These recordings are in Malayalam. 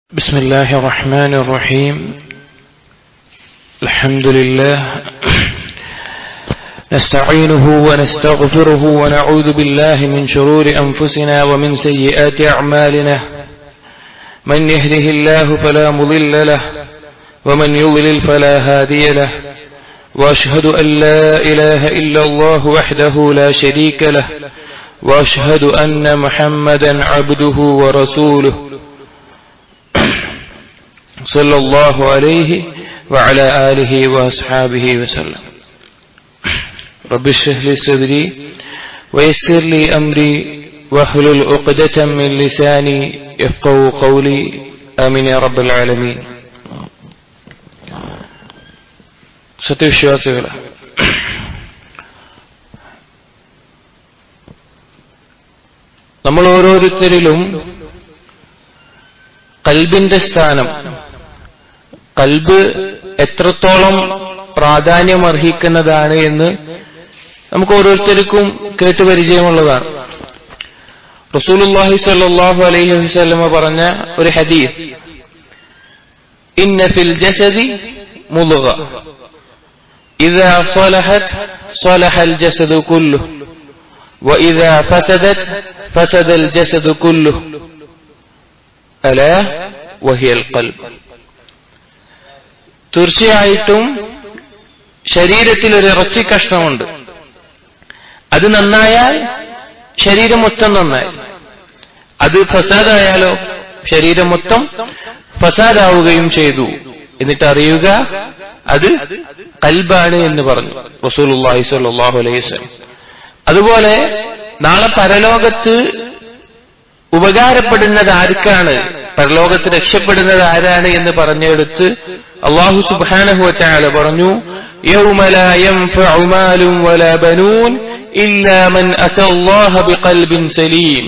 بسم الله الرحمن الرحيم الحمد لله نستعينه ونستغفره ونعوذ بالله من شرور أنفسنا ومن سيئات أعمالنا من يهده الله فلا مضل له ومن يضلل فلا هادي له وأشهد أن لا إله إلا الله وحده لا شريك له وأشهد أن محمدا عبده ورسوله صلى الله عليه وعلى آله وأصحابه وسلم رب اشرح لي صدري ويسر لي أمري واحلل عقدة من لساني يفقه قولي آمين يا رب العالمين സത്യവിശ്വാസികളെ നമ്മൾ ഓരോരുത്തരിലും കൽബിന്റെ സ്ഥാനം കൽബ് എത്രത്തോളം പ്രാധാന്യം അർഹിക്കുന്നതാണ് എന്ന് നമുക്ക് ഓരോരുത്തർക്കും കേട്ട് പരിചയമുള്ളതാണ് റസൂലുല്ലാഹി സ്വല്ലല്ലാഹു അലൈഹി വസല്ലമ പറഞ്ഞ ഒരു ഹദീസ് ഇന്ന ഫിൽ ജസദി മുളുക إذا صلحت صلح الجسد كله وإذا فسدت فسد الجسد كله ألا وهي القلب തീർച്ചയായിട്ടും ശരീരത്തിൽ ഒരു ഇറച്ചി കഷ്ണമുണ്ട് അത് നന്നായാൽ ശരീരം മൊത്തം നന്നായി അത് ഫസാദായാലോ ശരീരം മൊത്തം ഫസാദാവുകയും ചെയ്തു എന്നിട്ട് അറിയുക അത് കൽബാണ് എന്ന് പറഞ്ഞു റസൂലുള്ളാഹി സ്വല്ലല്ലാഹു അലൈഹി വസല്ലം അതുപോലെ നാളെ പരലോകത്ത് ഉപകാരപ്പെടുന്നത് ആർക്കാണ് പരലോകത്ത് രക്ഷപ്പെടുന്നത് ആരാണ് എന്ന് പറഞ്ഞെടുത്ത് അള്ളാഹു സുബ്ഹാനഹു വതആല പറഞ്ഞു യൗമ ലാ യൻഫഉ മാലും വലാ ബനൂൻ ഇല്ലാ മൻ അതല്ലാഹ ബിഖൽബിൻ സലീം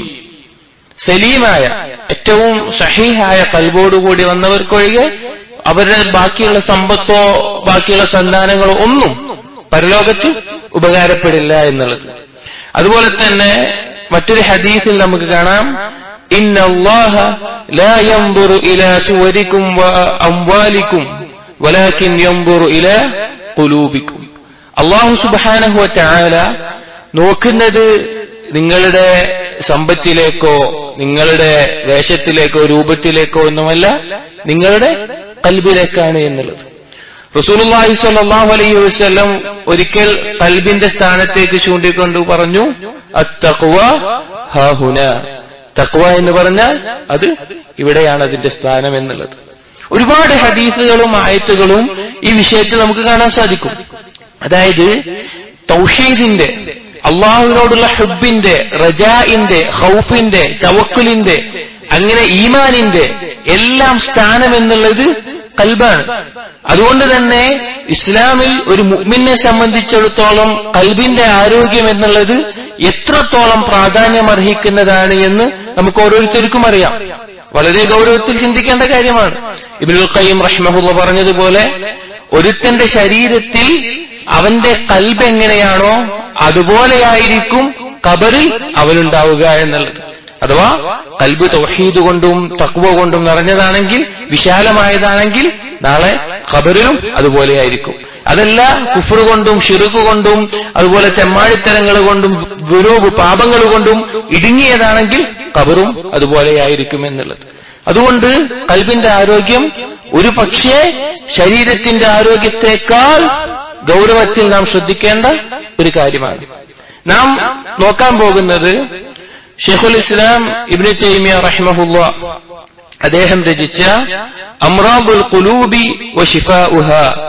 സലീമായ ഏറ്റവും സഹീഹായ കൽബോടുകൂടി വന്നവർക്കൊഴികെ അവരുടെ ബാക്കിയുള്ള സമ്പത്തോ ബാക്കിയുള്ള സന്താനങ്ങളോ ഒന്നും പരലോകത്ത് ഉപകാരപ്പെടില്ല എന്നുള്ളത് അതുപോലെ തന്നെ മറ്റൊരു ഹദീസിൽ നമുക്ക് കാണാം إن الله لا ينظر إلى صوركم وأموالكم ولكن ينظر إلى قلوبكم അള്ളാഹു സുബാനഹു വറ്റാല നോക്കുന്നത് നിങ്ങളുടെ സമ്പത്തിലേക്കോ നിങ്ങളുടെ വേഷത്തിലേക്കോ രൂപത്തിലേക്കോ ഒന്നുമല്ല നിങ്ങളുടെ കൽബിലേക്കാണ് എന്നുള്ളത് റസൂലുള്ളാഹി സ്വല്ലല്ലാഹു അലൈഹി വസല്ലം ഒരിക്കൽ കൽബിന്റെ സ്ഥാനത്തേക്ക് ചൂണ്ടിക്കൊണ്ട് പറഞ്ഞു അത്തഖ്വ ഹാഹുന തഖ്വ എന്ന് പറഞ്ഞാൽ അത് ഇവിടെയാണ് അതിന്റെ സ്ഥാനം എന്നുള്ളത് ഒരുപാട് ഹദീസുകളും ആയത്തുകളും ഈ വിഷയത്തിൽ നമുക്ക് കാണാൻ സാധിക്കും അതായത് തൗഷീദിന്റെ അള്ളാഹുവിനോടുള്ള ഹുബിന്റെ റജാഇന്റെ ഹൗഫിന്റെ തവക്കുലിന്റെ അങ്ങനെ ഈമാനിന്റെ എല്ലാം സ്ഥാനം എന്നുള്ളത് കൽബാണ് അതുകൊണ്ട് തന്നെ ഇസ്ലാമിൽ ഒരു മുഅ്മിനെ സംബന്ധിച്ചിടത്തോളം കൽബിന്റെ ആരോഗ്യം എന്നുള്ളത് എത്രത്തോളം പ്രാധാന്യം അർഹിക്കുന്നതാണ് എന്ന് നമുക്ക് ഓരോരുത്തർക്കും അറിയാം വളരെ ഗൗരവത്തിൽ ചിന്തിക്കേണ്ട കാര്യമാണ് ഇബിനുൽ ഖയ്യം റഹ്മഹുല്ല പറഞ്ഞതുപോലെ ഒരുത്തന്റെ ശരീരത്തിൽ അവന്റെ കൽബ് എങ്ങനെയാണോ അതുപോലെയായിരിക്കും കബറിൽ അവനുണ്ടാവുക എന്നുള്ളത് അഥവാ കൽബ് തൗഹീദ് കൊണ്ടും തക്വ കൊണ്ടും നിറഞ്ഞതാണെങ്കിൽ വിശാലമായതാണെങ്കിൽ നാളെ ഖബറിലും അതുപോലെയായിരിക്കും അതല്ല കുഫർ കൊണ്ടും ഷിറുക്ക് കൊണ്ടും അതുപോലെ തെമ്മാടിത്തരങ്ങൾ കൊണ്ടും ദുരൂപ് പാപങ്ങൾ കൊണ്ടും ഇടുങ്ങിയതാണെങ്കിൽ ഖബറും അതുപോലെയായിരിക്കും എന്നുള്ളത് അതുകൊണ്ട് കൽബിന്റെ ആരോഗ്യം ഒരു പക്ഷേ ശരീരത്തിന്റെ ആരോഗ്യത്തെക്കാൾ ഗൗരവത്തിൽ നാം ശ്രദ്ധിക്കേണ്ട ഒരു കാര്യമാണ് നാം നോക്കാൻ പോകുന്നത് ഷെയ്ഖുൽ ഇസ്ലാം ഇബ്നു തൈമിയ റഹിമഹുല്ല അദ്ദേഹം രചിച്ച അമ്രാബുൽ ഖുലൂബി വഷിഫാഉഹ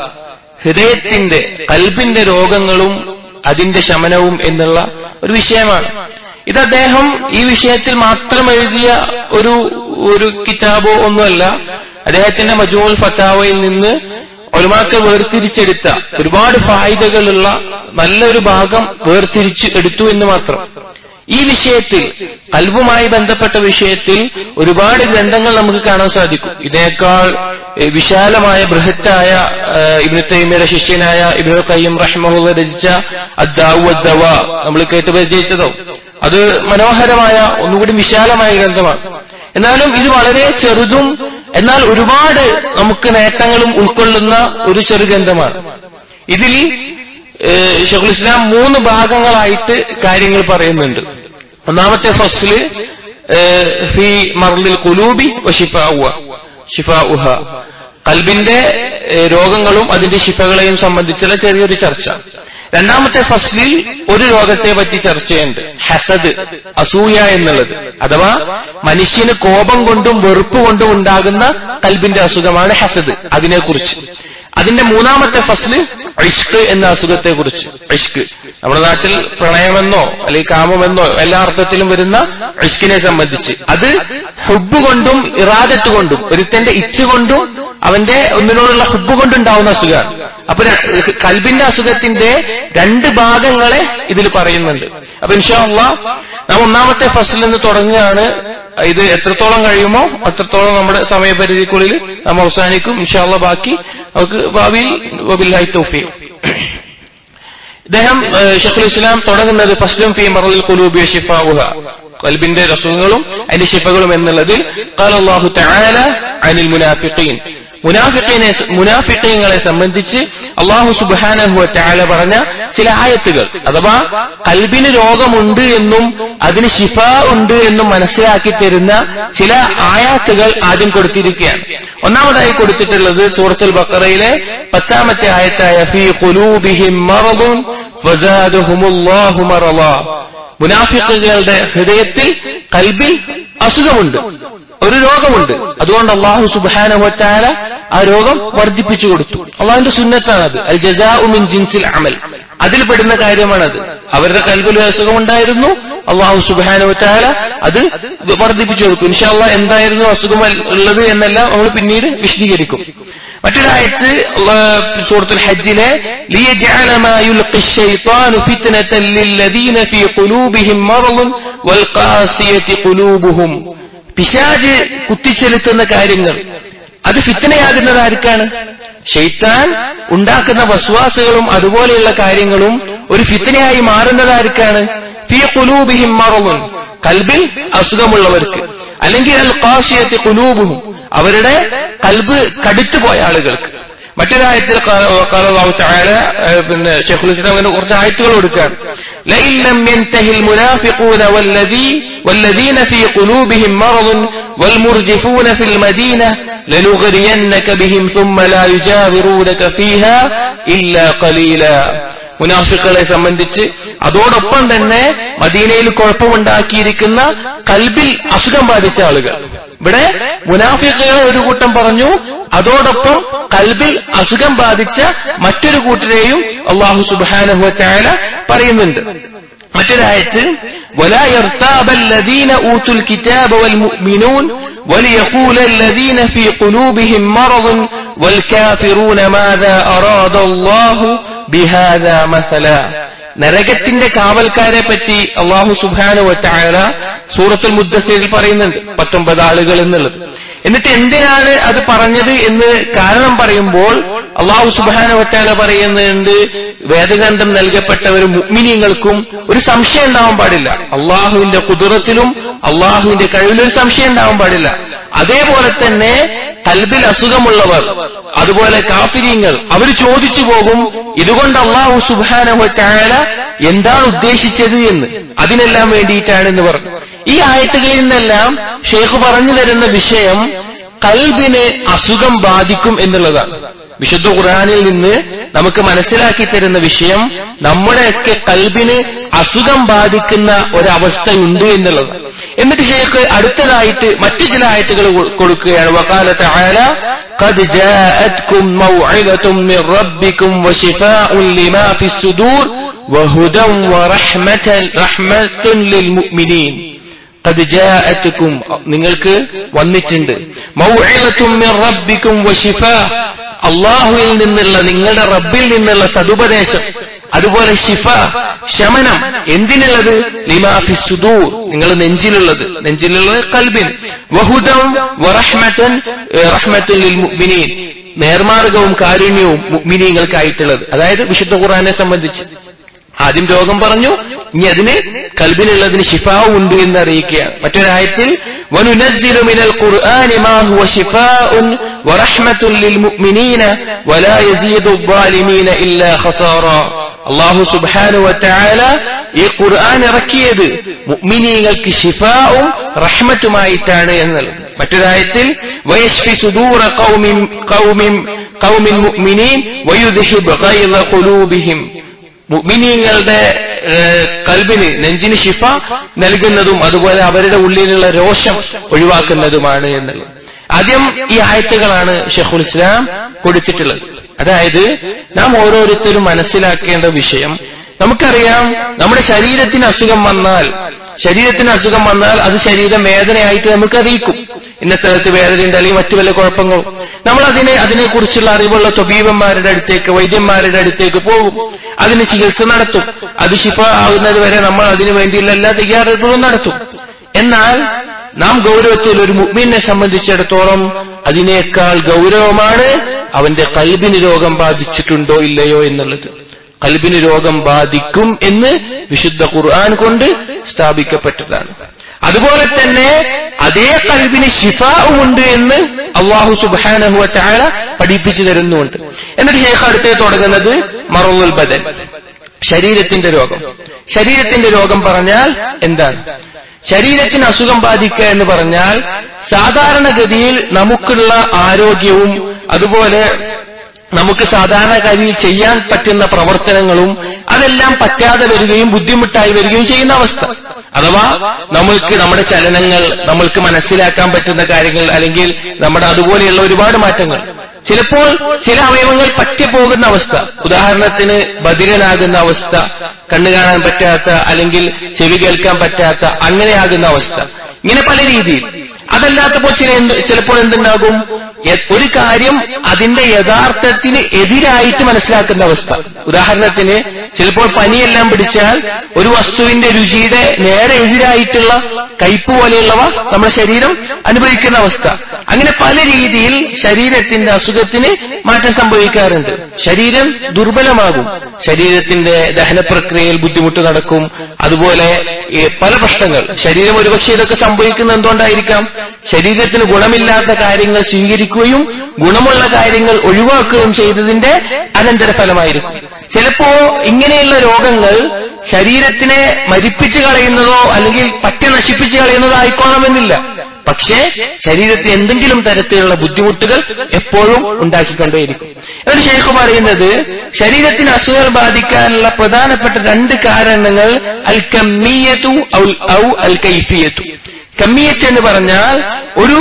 ഹൃദയത്തിന്റെ കൽബിന്റെ രോഗങ്ങളും അതിന്റെ ശമനവും എന്നുള്ള ഒരു വിഷയമാണ് ഇത് അദ്ദേഹം ഈ വിഷയത്തിൽ മാത്രം എഴുതിയ ഒരു ഒരു കിതാബോ ഒന്നുമല്ല അദ്ദേഹത്തിന്റെ മജൂൽ ഫത്താവയിൽ നിന്ന് ഒരുമാക്ക് വേർതിരിച്ചെടുത്ത ഒരുപാട് ഫായിദകളുള്ള നല്ലൊരു ഭാഗം വേർതിരിച്ച് എടുത്തു എന്ന് മാത്രം ഈ വിഷയത്തിൽ കൽബുമായി ബന്ധപ്പെട്ട വിഷയത്തിൽ ഒരുപാട് ഗ്രന്ഥങ്ങൾ നമുക്ക് കാണാൻ സാധിക്കും ഇതിനേക്കാൾ വിശാലമായ ബൃഹത്തായ ഇബ്നു തൈമിയുടെ ശിഷ്യനായ ഇബ്നു ഖയ്യം റഹ്മഹുല്ല രചിച്ച അദ്ദാവു അദ്ദവ നമ്മൾ കേട്ട് പരിചയിച്ചതോ അത് മനോഹരമായ ഒന്നുകൂടി വിശാലമായ ഗ്രന്ഥമാണ് എന്നാലും ഇത് വളരെ ചെറുതും എന്നാൽ ഒരുപാട് നമുക്ക് നേട്ടങ്ങളും ഉൾക്കൊള്ളുന്ന ഒരു ചെറുഗ്രന്ഥമാണ് ഇതിൽ ഷെഖുൽ ഇസ്ലാം മൂന്ന് ഭാഗങ്ങളായിട്ട് കാര്യങ്ങൾ പറയുന്നുണ്ട് ഒന്നാമത്തെ ഫസ്ല് ഫി മർലിൽ കുലൂബി ഷിഫാഉഹ ഷിഫാഉഹ കൽബിന്റെ രോഗങ്ങളും അതിന്റെ ശിഫകളെയും സംബന്ധിച്ചുള്ള ചെറിയൊരു ചർച്ച രണ്ടാമത്തെ ഫസ്ലിൽ ഒരു രോഗത്തെ പറ്റി ചർച്ച ചെയ്യുന്നുണ്ട് ഹസദ് അസൂയ എന്നുള്ളത് അഥവാ മനുഷ്യന് കോപം കൊണ്ടും വെറുപ്പ് കൊണ്ടും ഉണ്ടാകുന്ന കൽബിന്റെ അസുഖമാണ് ഹസദ് അതിനെക്കുറിച്ച് അതിന്റെ മൂന്നാമത്തെ ഫസ്ല് ഇഷ്ക് എന്ന അസുഖത്തെ കുറിച്ച് ഇഷ്ക് നമ്മുടെ നാട്ടിൽ പ്രണയമെന്നോ അല്ലെങ്കിൽ കാമമെന്നോ എല്ലാ അർത്ഥത്തിലും വരുന്ന ഇഷ്കിനെ സംബന്ധിച്ച് അത് ഹുബ് കൊണ്ടും ഇറാദത്ത് കൊണ്ടും ഒരുത്തന്റെ ഇച്ഛ കൊണ്ടും അവന്റെ ഒന്നിനോടുള്ള ഹുബ് കൊണ്ടുണ്ടാവുന്ന അസുഖമാണ് അപ്പൊ കൽബിന്റെ അസുഖത്തിന്റെ രണ്ട് ഭാഗങ്ങളെ ഇതിൽ പറയുന്നുണ്ട് അപ്പൊ ഇൻഷാല്ല നാം ഒന്നാമത്തെ ഫസ്റ്റിൽ നിന്ന് തുടങ്ങുകയാണ് ഇത് എത്രത്തോളം കഴിയുമോ അത്രത്തോളം നമ്മുടെ സമയപരിധിക്കുള്ളിൽ നാം അവസാനിക്കും ഇൻഷാല്ല ബാക്കി നമുക്ക് ഭാവിയിൽ വബില്ലാഹി തൗഫീഖ് ഇദ്ദേഹം ഷെഖുൽ ഇസ്ലാം തുടങ്ങുന്നത് ഫസ്ലും ഫി മറൽ കുലൂബി ഷിഫാവുഹ കൽബിന്റെ അസുഖങ്ങളും അതിന്റെ ശിഫകളും എന്നുള്ളതിൽ قال الله تعالى عن المنافقين മുനാഫിഖീനെ മുനാഫിഖീങ്ങളെ സംബന്ധിച്ച് അള്ളാഹു സുബാനഹു ചാല പറഞ്ഞ ചില ആയത്തുകൾ അഥവാ കൽബിന് രോഗമുണ്ട് എന്നും അതിന് ശിഫ ഉണ്ട് എന്നും മനസ്സിലാക്കി തരുന്ന ചില ആയാത്തുകൾ ആദ്യം കൊടുത്തിരിക്കുകയാണ് ഒന്നാമതായി കൊടുത്തിട്ടുള്ളത് സൂറത്തുൽ ബക്കറയിലെ പത്താമത്തെ ആയത്തായ ഫി ഖുലൂബിഹിം മറദുൻ ഫസാദഹുമുല്ലാഹു മറളാ മുനാഫിക്കുകളുടെ ഹൃദയത്തിൽ കൽബിൽ അസുഖമുണ്ട് ഒരു രോഗമുണ്ട് അതുകൊണ്ട് അള്ളാഹു സുബാനഹുറ്റാല ആ രോഗം വർദ്ധിപ്പിച്ചു കൊടുത്തു അള്ളാഹുന്റെ സുന്നത്താണത് അൽ ജസാഉ മിൻ ജിൻസിൽ അമൽ അതിൽ പെടുന്ന കാര്യമാണത് അവരുടെ കൽബിൽ അസുഖമുണ്ടായിരുന്നു അള്ളാഹു സുബാനുവറ്റാല അത് വർദ്ധിപ്പിച്ചു കൊടുക്കും ഇൻഷാല്ല എന്തായിരുന്നു അസുഖം ഉള്ളത് എന്നെല്ലാം നമ്മൾ പിന്നീട് വിശദീകരിക്കും മറ്റൊരായത്ത് സൂറത്തുൽ ഹജ്ജിലെ ليجعل ما يلقي الشيطان فتنة للذين في قلوبهم مرض والقاسية قلوبهم പിശാജ് കുത്തിച്ചെലുത്തുന്ന കാര്യങ്ങൾ അത് ഫിത്തനയാകുന്നത് ആർക്കാണ് ഷെയ്ത്താൻ ഉണ്ടാക്കുന്ന വസ്വാസുകളും അതുപോലെയുള്ള കാര്യങ്ങളും ഒരു ഫിത്തനയായി മാറുന്നത് ആർക്കാണ് ഫി കുലൂബിഹിം മറവുൻ കൽബിൽ അസുഖമുള്ളവർക്ക് അല്ലെങ്കിൽ അൽ കാശിയത്തെ കുലൂബുഹും അവരുടെ കൽബ് കടുത്തുപോയ ആളുകൾക്ക് മറ്റൊരായത്തിൽ പിന്നെ ഷെഖുൽ ഇസ്ലാം അങ്ങനെ കുറച്ച് ആയത്തുകൾ കൊടുക്കുകയാണ് لئن لم ينتهي المنافقون والذي والذين في قلوبهم مرض والمرجفون في المدينة لنغرينك بهم ثم لا يجاورونك فيها إلا قليلا മുനാഫിക്കുകളെ സംബന്ധിച്ച് അതോടൊപ്പം തന്നെ മദീനയിൽ കുഴപ്പമുണ്ടാക്കിയിരിക്കുന്ന കൽബിൽ അസുഖം ബാധിച്ച ആളുകൾ ഇവിടെ മുനാഫിക്കുകളെ ഒരു കൂട്ടം പറഞ്ഞു അതോടൊപ്പം കൽബിൽ അസുഖം ബാധിച്ച മറ്റൊരു കൂട്ടരെയും അള്ളാഹു സുബാനഹുല പറയുന്നുണ്ട് മറ്റൊരായത്ത് ولا يرتاب الذين أوتوا الكتاب والمؤمنون وليقول الذين في قلوبهم مرض والكافرون ماذا أراد الله بهذا مثلا നരകത്തിന്റെ കാവൽക്കാരെ പറ്റി അള്ളാഹു സുബാനു വറ്റായ സൂറത്തുൽ മുദ്ദസീരിൽ പറയുന്നുണ്ട് പത്തൊമ്പത് ആളുകൾ എന്നുള്ളത് എന്നിട്ട് എന്തിനാണ് അത് പറഞ്ഞത് എന്ന് കാരണം പറയുമ്പോൾ അള്ളാഹു സുബാന വറ്റാല പറയുന്നുണ്ട് വേദഗ്രന്ഥം നൽകപ്പെട്ടവരും മുഗ്മിനിയങ്ങൾക്കും ഒരു സംശയം ഉണ്ടാവാൻ പാടില്ല അള്ളാഹുവിന്റെ കുതിരത്തിലും അള്ളാഹുവിന്റെ കഴിവിലും ഒരു സംശയം ഉണ്ടാവാൻ പാടില്ല അതേപോലെ തന്നെ കൽബിൽ അസുഖമുള്ളവർ അതുപോലെ കാഫിര്യങ്ങൾ അവർ ചോദിച്ചു പോകും ഇതുകൊണ്ട് അള്ളാഹു സുബാനഹു ചായാല എന്താണ് ഉദ്ദേശിച്ചത് എന്ന് അതിനെല്ലാം വേണ്ടിയിട്ടാണ് എന്ന് പറഞ്ഞു ഈ ആയത്തുകളിൽ നിന്നെല്ലാം ഷെയ്ഖ് പറഞ്ഞു തരുന്ന വിഷയം കൽബിന് അസുഖം ബാധിക്കും എന്നുള്ളതാണ് വിശുദ്ധ ഖുർആാനിൽ നിന്ന് നമുക്ക് മനസ്സിലാക്കി തരുന്ന വിഷയം നമ്മുടെയൊക്കെ കൽബിന് അസുഖം ബാധിക്കുന്ന ഒരവസ്ഥയുണ്ട് എന്നുള്ളത് എന്നിട്ട് ഷെയ്ഖ് അടുത്തതായിട്ട് മറ്റു ചില ആയത്തുകൾ കൊടുക്കുകയാണ് വക്കാലത്ത് ആല قد جاءتكم موعظة من ربكم وشفاء لما في الصدور وهدى ورحمة رحمة للمؤمنين قد جاءتكم നിങ്ങൾക്ക് വന്നിട്ടുണ്ട് മൗഇലത്തും മിൻ റബ്ബിക്കും വശിഫാ അള്ളാഹുവിൽ നിന്നുള്ള നിങ്ങളുടെ റബ്ബിൽ നിന്നുള്ള സതുപദേശം അതുപോലെ ഷിഫ ശമനം എന്തിനുള്ളത് ലിമാഫി സുദൂർ നിങ്ങൾ നെഞ്ചിലുള്ളത് നെഞ്ചിലുള്ളത് കൽബിൻ വഹുദം വറഹ്മത്തൻ റഹ്മത്തുൻ ലിൽ മുഅ്മിനീൻ നേർമാർഗവും കാരുണ്യവും മുഅ്മിനീങ്ങൾക്കായിട്ടുള്ളത് അതായത് വിശുദ്ധ ഖുർആനെ സംബന്ധിച്ച് ആദ്യം രോഗം പറഞ്ഞു ഇനി അതിന് കൽബിനുള്ളതിന് ഷിഫാവും ഉണ്ട് എന്ന് അറിയിക്കുകയാണ് മറ്റൊരായത്തിൽ وَنُنَزِّلُ مِنَ الْقُرْآنِ مَا هُوَ شِفَاءٌ وَرَحْمَةٌ لِّلْمُؤْمِنِينَ وَلَا يَزِيدُ الظَّالِمِينَ إِلَّا خَسَارًا അള്ളാഹു സുബ്ഹാനു വതആല ഈ ഖുർആൻ ഇറക്കിയത് മുഅ്മിനീങ്ങൾക്ക് ശിഫാവും റഹ്മത്തുമായിട്ടാണ് എന്നുള്ളത് മറ്റൊരായത്തിൽ വയശ്ഫി സുദൂറ ഖൗമിൻ ഖൗമിൻ ഖൗമിൻ മുഅ്മിനീൻ വയുദ്ഹിബ് ഗൈള ഖുലൂബിഹിം മുഅ്മിനീങ്ങളുടെ കൽബിന് നെഞ്ചിന് ശിഫ നൽകുന്നതും അതുപോലെ അവരുടെ ഉള്ളിലുള്ള രോഷം ഒഴിവാക്കുന്നതുമാണ് എന്നുള്ളത് ആദ്യം ഈ ആയത്തുകളാണ് ഷെഖുൽ ഇസ്ലാം കൊടുത്തിട്ടുള്ളത് അതായത് നാം ഓരോരുത്തരും മനസ്സിലാക്കേണ്ട വിഷയം നമുക്കറിയാം നമ്മുടെ ശരീരത്തിന് അസുഖം വന്നാൽ ശരീരത്തിന് അസുഖം വന്നാൽ അത് ശരീരം വേദനയായിട്ട് നമുക്ക് അറിയിക്കും ഇന്ന സ്ഥലത്ത് വേദനയുണ്ട് അല്ലെങ്കിൽ മറ്റു വല്ല കുഴപ്പങ്ങളും നമ്മൾ അതിനെ അതിനെക്കുറിച്ചുള്ള അറിവുള്ള തൊബീവന്മാരുടെ അടുത്തേക്ക് വൈദ്യന്മാരുടെ അടുത്തേക്ക് പോകും അതിന് ചികിത്സ നടത്തും അത് ശിഫ ആകുന്നത് വരെ നമ്മൾ അതിനു വേണ്ടിയുള്ള എല്ലാ തയ്യാറെടുപ്പുകളും നടത്തും എന്നാൽ നാം ഗൗരവത്തിൽ ഒരു മുഗ്മിനെ സംബന്ധിച്ചിടത്തോളം അതിനേക്കാൾ ഗൗരവമാണ് അവന്റെ കൽബിന് രോഗം ബാധിച്ചിട്ടുണ്ടോ ഇല്ലയോ എന്നുള്ളത് കൽബിന് രോഗം ബാധിക്കും എന്ന് വിശുദ്ധ ഖുർആൻ കൊണ്ട് സ്ഥാപിക്കപ്പെട്ടതാണ് അതുപോലെ തന്നെ അതേ കൽബിന് ഷിഫാവുമുണ്ട് എന്ന് അള്ളാഹു സുബാനഹുവ താഴ പഠിപ്പിച്ചു തരുന്നുണ്ട് എന്നിട്ട് ശേഖ അടുത്തേ തുടങ്ങുന്നത് മറുൽ ബദൻ ശരീരത്തിന്റെ രോഗം ശരീരത്തിന്റെ രോഗം പറഞ്ഞാൽ എന്താണ് ശരീരത്തിന് അസുഖം ബാധിക്കുക എന്ന് പറഞ്ഞാൽ സാധാരണഗതിയിൽ നമുക്കുള്ള ആരോഗ്യവും അതുപോലെ നമുക്ക് സാധാരണഗതിയിൽ ചെയ്യാൻ പറ്റുന്ന പ്രവർത്തനങ്ങളും അതെല്ലാം പറ്റാതെ വരികയും ബുദ്ധിമുട്ടായി വരികയും ചെയ്യുന്ന അവസ്ഥ അഥവാ നമ്മൾക്ക് നമ്മുടെ ചലനങ്ങൾ നമ്മൾക്ക് മനസ്സിലാക്കാൻ പറ്റുന്ന കാര്യങ്ങൾ അല്ലെങ്കിൽ നമ്മുടെ അതുപോലെയുള്ള ഒരുപാട് മാറ്റങ്ങൾ ചിലപ്പോൾ ചില അവയവങ്ങൾ പറ്റിപ്പോകുന്ന അവസ്ഥ ഉദാഹരണത്തിന് ബധിരനാകുന്ന അവസ്ഥ കണ്ണു കാണാൻ പറ്റാത്ത അല്ലെങ്കിൽ ചെവി കേൾക്കാൻ പറ്റാത്ത അങ്ങനെയാകുന്ന അവസ്ഥ ഇങ്ങനെ പല രീതിയിൽ അതല്ലാത്തപ്പോൾ ചില ചിലപ്പോൾ എന്തുണ്ടാകും ഒരു കാര്യം അതിന്റെ യഥാർത്ഥത്തിന് എതിരായിട്ട് മനസ്സിലാക്കുന്ന അവസ്ഥ ഉദാഹരണത്തിന് ചിലപ്പോൾ പനിയെല്ലാം പിടിച്ചാൽ ഒരു വസ്തുവിന്റെ രുചിയുടെ നേരെ എതിരായിട്ടുള്ള കയ്പ് പോലെയുള്ളവ നമ്മുടെ ശരീരം അനുഭവിക്കുന്ന അവസ്ഥ അങ്ങനെ പല രീതിയിൽ ശരീരത്തിന്റെ അസുഖത്തിന് മാറ്റം സംഭവിക്കാറുണ്ട് ശരീരം ദുർബലമാകും ശരീരത്തിന്റെ ദഹന പ്രക്രിയയിൽ ബുദ്ധിമുട്ട് നടക്കും അതുപോലെ പല പ്രശ്നങ്ങൾ ശരീരം ഒരുപക്ഷെ ഇതൊക്കെ സംഭവിക്കുന്ന എന്തുകൊണ്ടായിരിക്കാം ശരീരത്തിന് ഗുണമില്ലാത്ത കാര്യങ്ങൾ സ്വീകരിക്കുകയും ഗുണമുള്ള കാര്യങ്ങൾ ഒഴിവാക്കുകയും ചെയ്തതിന്റെ അനന്തരഫലമായിരിക്കും ചിലപ്പോ ഇങ്ങനെയുള്ള രോഗങ്ങൾ ശരീരത്തിനെ മരിപ്പിച്ചു കളയുന്നതോ അല്ലെങ്കിൽ പറ്റി നശിപ്പിച്ചു കളയുന്നതോ ആയിക്കോണമെന്നില്ല പക്ഷേ ശരീരത്തിന് എന്തെങ്കിലും തരത്തിലുള്ള ബുദ്ധിമുട്ടുകൾ എപ്പോഴും ഉണ്ടാക്കിക്കൊണ്ടേയിരിക്കും എന്നിട്ട് ഷെയ്ഖ് പറയുന്നത് ശരീരത്തിന് അസുഖങ്ങൾ ബാധിക്കാനുള്ള പ്രധാനപ്പെട്ട രണ്ട് കാരണങ്ങൾ അൽ കമ്മിയത്തു ഔ അൽ കൈഫിയത്തു കമ്മിയത്ത് എന്ന് പറഞ്ഞാൽ ഒരു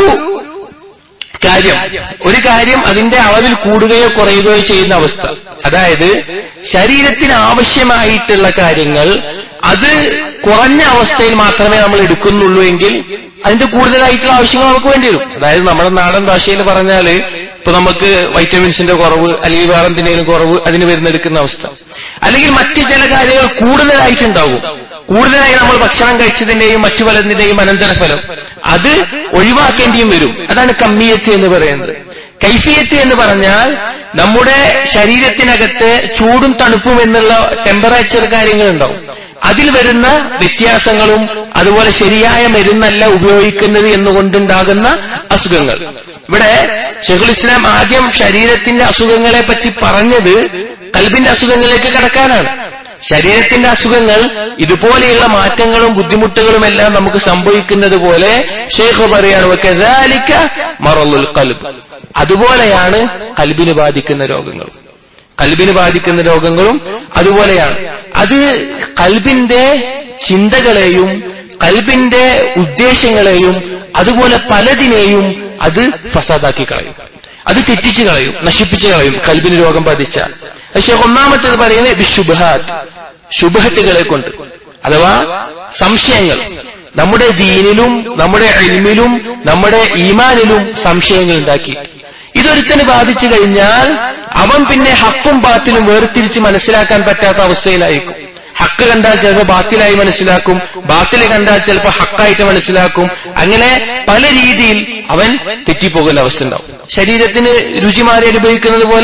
കാര്യം ഒരു കാര്യം അതിന്റെ അളവിൽ കൂടുകയോ കുറയുകയോ ചെയ്യുന്ന അവസ്ഥ അതായത് ശരീരത്തിന് ആവശ്യമായിട്ടുള്ള കാര്യങ്ങൾ അത് കുറഞ്ഞ അവസ്ഥയിൽ മാത്രമേ നമ്മൾ എടുക്കുന്നുള്ളൂ എങ്കിൽ അതിന്റെ കൂടുതലായിട്ടുള്ള ആവശ്യങ്ങൾ നമുക്ക് വേണ്ടി വരും അതായത് നമ്മുടെ നാടൻ ഭാഷയിൽ പറഞ്ഞാല് ഇപ്പൊ നമുക്ക് വൈറ്റമിൻസിന്റെ കുറവ് അല്ലെങ്കിൽ വേറെ എന്തിനേലും കുറവ് അതിന് വരുന്നെടുക്കുന്ന അവസ്ഥ അല്ലെങ്കിൽ മറ്റു ചില കാര്യങ്ങൾ കൂടുതലായിട്ടുണ്ടാവും കൂടുതലായി നമ്മൾ ഭക്ഷണം കഴിച്ചതിന്റെയും മറ്റു പലതിന്റെയും അനന്തരഫലം അത് ഒഴിവാക്കേണ്ടിയും വരും അതാണ് കമ്മിയത്ത് എന്ന് പറയുന്നത് കൈഫിയത്ത് എന്ന് പറഞ്ഞാൽ നമ്മുടെ ശരീരത്തിനകത്ത് ചൂടും തണുപ്പും എന്നുള്ള ടെമ്പറേച്ചർ കാര്യങ്ങളുണ്ടാവും അതിൽ വരുന്ന വ്യത്യാസങ്ങളും അതുപോലെ ശരിയായ മരുന്നല്ല ഉപയോഗിക്കുന്നത് എന്നുകൊണ്ടുണ്ടാകുന്ന അസുഖങ്ങൾ ഇവിടെ ഷെഖുൽ ഇസ്ലാം ആദ്യം ശരീരത്തിന്റെ അസുഖങ്ങളെ പറ്റി പറഞ്ഞത് കൽബിന്റെ അസുഖങ്ങളിലേക്ക് കടക്കാനാണ് ശരീരത്തിന്റെ അസുഖങ്ങൾ ഇതുപോലെയുള്ള മാറ്റങ്ങളും ബുദ്ധിമുട്ടുകളും എല്ലാം നമുക്ക് സംഭവിക്കുന്നത് പോലെ ഷെയ്ഖ് പറയാണ് മറലുൽ കൽബ് അതുപോലെയാണ് കൽബിന് ബാധിക്കുന്ന രോഗങ്ങൾ കൽബിന് ബാധിക്കുന്ന രോഗങ്ങളും അതുപോലെയാണ് അത് കൽബിന്റെ ചിന്തകളെയും കൽബിന്റെ ഉദ്ദേശങ്ങളെയും അതുപോലെ പലതിനെയും അത് ഫസാദാക്കി കളയും അത് തെറ്റിച്ചു കളയും നശിപ്പിച്ചു കളയും കൽബിന് രോഗം ബാധിച്ചാൽ പക്ഷെ ഒന്നാമത്തേത് പറയുന്നത് ബിഷുബഹാത്ത് ശുഭഹത്തുകളെ കൊണ്ട് അഥവാ സംശയങ്ങൾ നമ്മുടെ ദീനിലും നമ്മുടെ എൽമിലും നമ്മുടെ ഈമാനിലും സംശയങ്ങൾ ഉണ്ടാക്കി ഇതൊരുത്തന് ബാധിച്ചു കഴിഞ്ഞാൽ അവൻ പിന്നെ ഹക്കും ബാത്തിലും വേർതിരിച്ച് മനസ്സിലാക്കാൻ പറ്റാത്ത അവസ്ഥയിലായിരിക്കും ഹക്ക് കണ്ടാൽ ചിലപ്പോൾ ബാത്തിലായി മനസ്സിലാക്കും ബാത്തിലെ കണ്ടാൽ ചിലപ്പോൾ ഹക്കായിട്ട് മനസ്സിലാക്കും അങ്ങനെ പല രീതിയിൽ അവൻ തെറ്റിപ്പോകുന്ന അവസ്ഥ ഉണ്ടാവും ശരീരത്തിന് രുചി മാറി അനുഭവിക്കുന്നത് പോലെ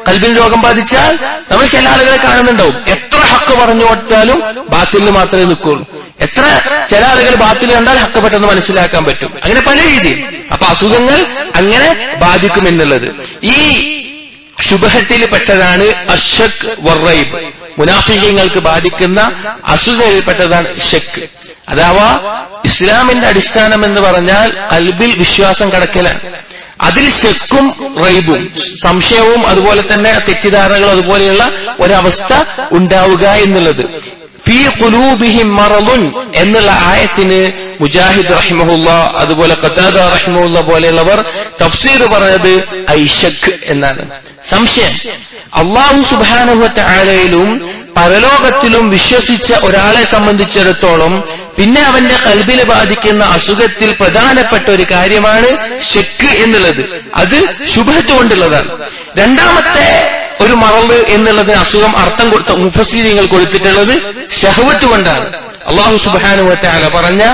കൽബിന് രോഗം ബാധിച്ചാൽ നമ്മൾ ചില ആളുകളെ കാണുന്നുണ്ടാവും എത്ര ഹക്ക് പറഞ്ഞു കൊടുത്താലും ബാത്തിൽ മാത്രമേ നിൽക്കുള്ളൂ എത്ര ചില ആളുകൾ ബാത്തിൽ കണ്ടാൽ ഹക്ക് പെട്ടെന്ന് മനസ്സിലാക്കാൻ പറ്റും അങ്ങനെ പല രീതിയിൽ അപ്പൊ അസുഖങ്ങൾ അങ്ങനെ ബാധിക്കുമെന്നുള്ളത് ഈ ശുഭഹത്തിൽ പെട്ടതാണ് അഷക് വറൈബ് മുനാഫികങ്ങൾക്ക് ബാധിക്കുന്ന അസുഖങ്ങളിൽപ്പെട്ടതാണ് ഷക്ക് അഥവാ ഇസ്ലാമിന്റെ അടിസ്ഥാനം എന്ന് പറഞ്ഞാൽ കൽബിൽ വിശ്വാസം കടക്കലാണ് അതിൽ ശക്കും റൈബും സംശയവും അതുപോലെ തന്നെ തെറ്റിദ്ധാരണകളും അതുപോലെയുള്ള ഒരവസ്ഥ ഉണ്ടാവുക എന്നുള്ളത് ഫീ ഖുലൂബിഹിം മറലുൻ എന്നുള്ള ആയത്തിന് മുജാഹിദ് റഹിമഹുല്ല അതുപോലെ ഖത്താദ റഹിമഹുല്ല പോലെയുള്ളവർ തഫ്സീർ പറഞ്ഞത് ഐഷക് എന്നാണ് സംശയം അള്ളാഹു സുബാനുഹത്ത ആലയിലും പരലോകത്തിലും വിശ്വസിച്ച ഒരാളെ സംബന്ധിച്ചിടത്തോളം പിന്നെ അവന്റെ കൽബിനെ ബാധിക്കുന്ന അസുഖത്തിൽ പ്രധാനപ്പെട്ട ഒരു കാര്യമാണ് ഷെക്ക് എന്നുള്ളത് അത് ശുഭത്ത് കൊണ്ടുള്ളതാണ് രണ്ടാമത്തെ ഒരു മറവ് എന്നുള്ളത് അസുഖം അർത്ഥം കൊടുത്ത മുഫസീരിങ്ങൾ കൊടുത്തിട്ടുള്ളത് ഷഹവത്ത് കൊണ്ടാണ് അള്ളാഹു സുബാനുവത്താല പറഞ്ഞ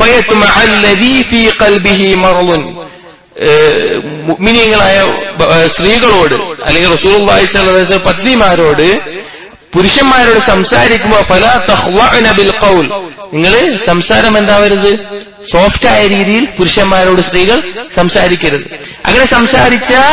മിനിങ്ങളായ സ്ത്രീകളോട് അല്ലെങ്കിൽ റസൂൽ പത്നിമാരോട് പുരുഷന്മാരോട് സംസാരിക്കുമ്പോൾ ഫല തഹ്വഅന ബിൽ ഖൗൽ നിങ്ങൾ സംസാരം എന്താവരുത് സോഫ്റ്റ് ആയ രീതിയിൽ പുരുഷന്മാരോട് സ്ത്രീകൾ സംസാരിക്കരുത് അങ്ങനെ സംസാരിച്ചാൽ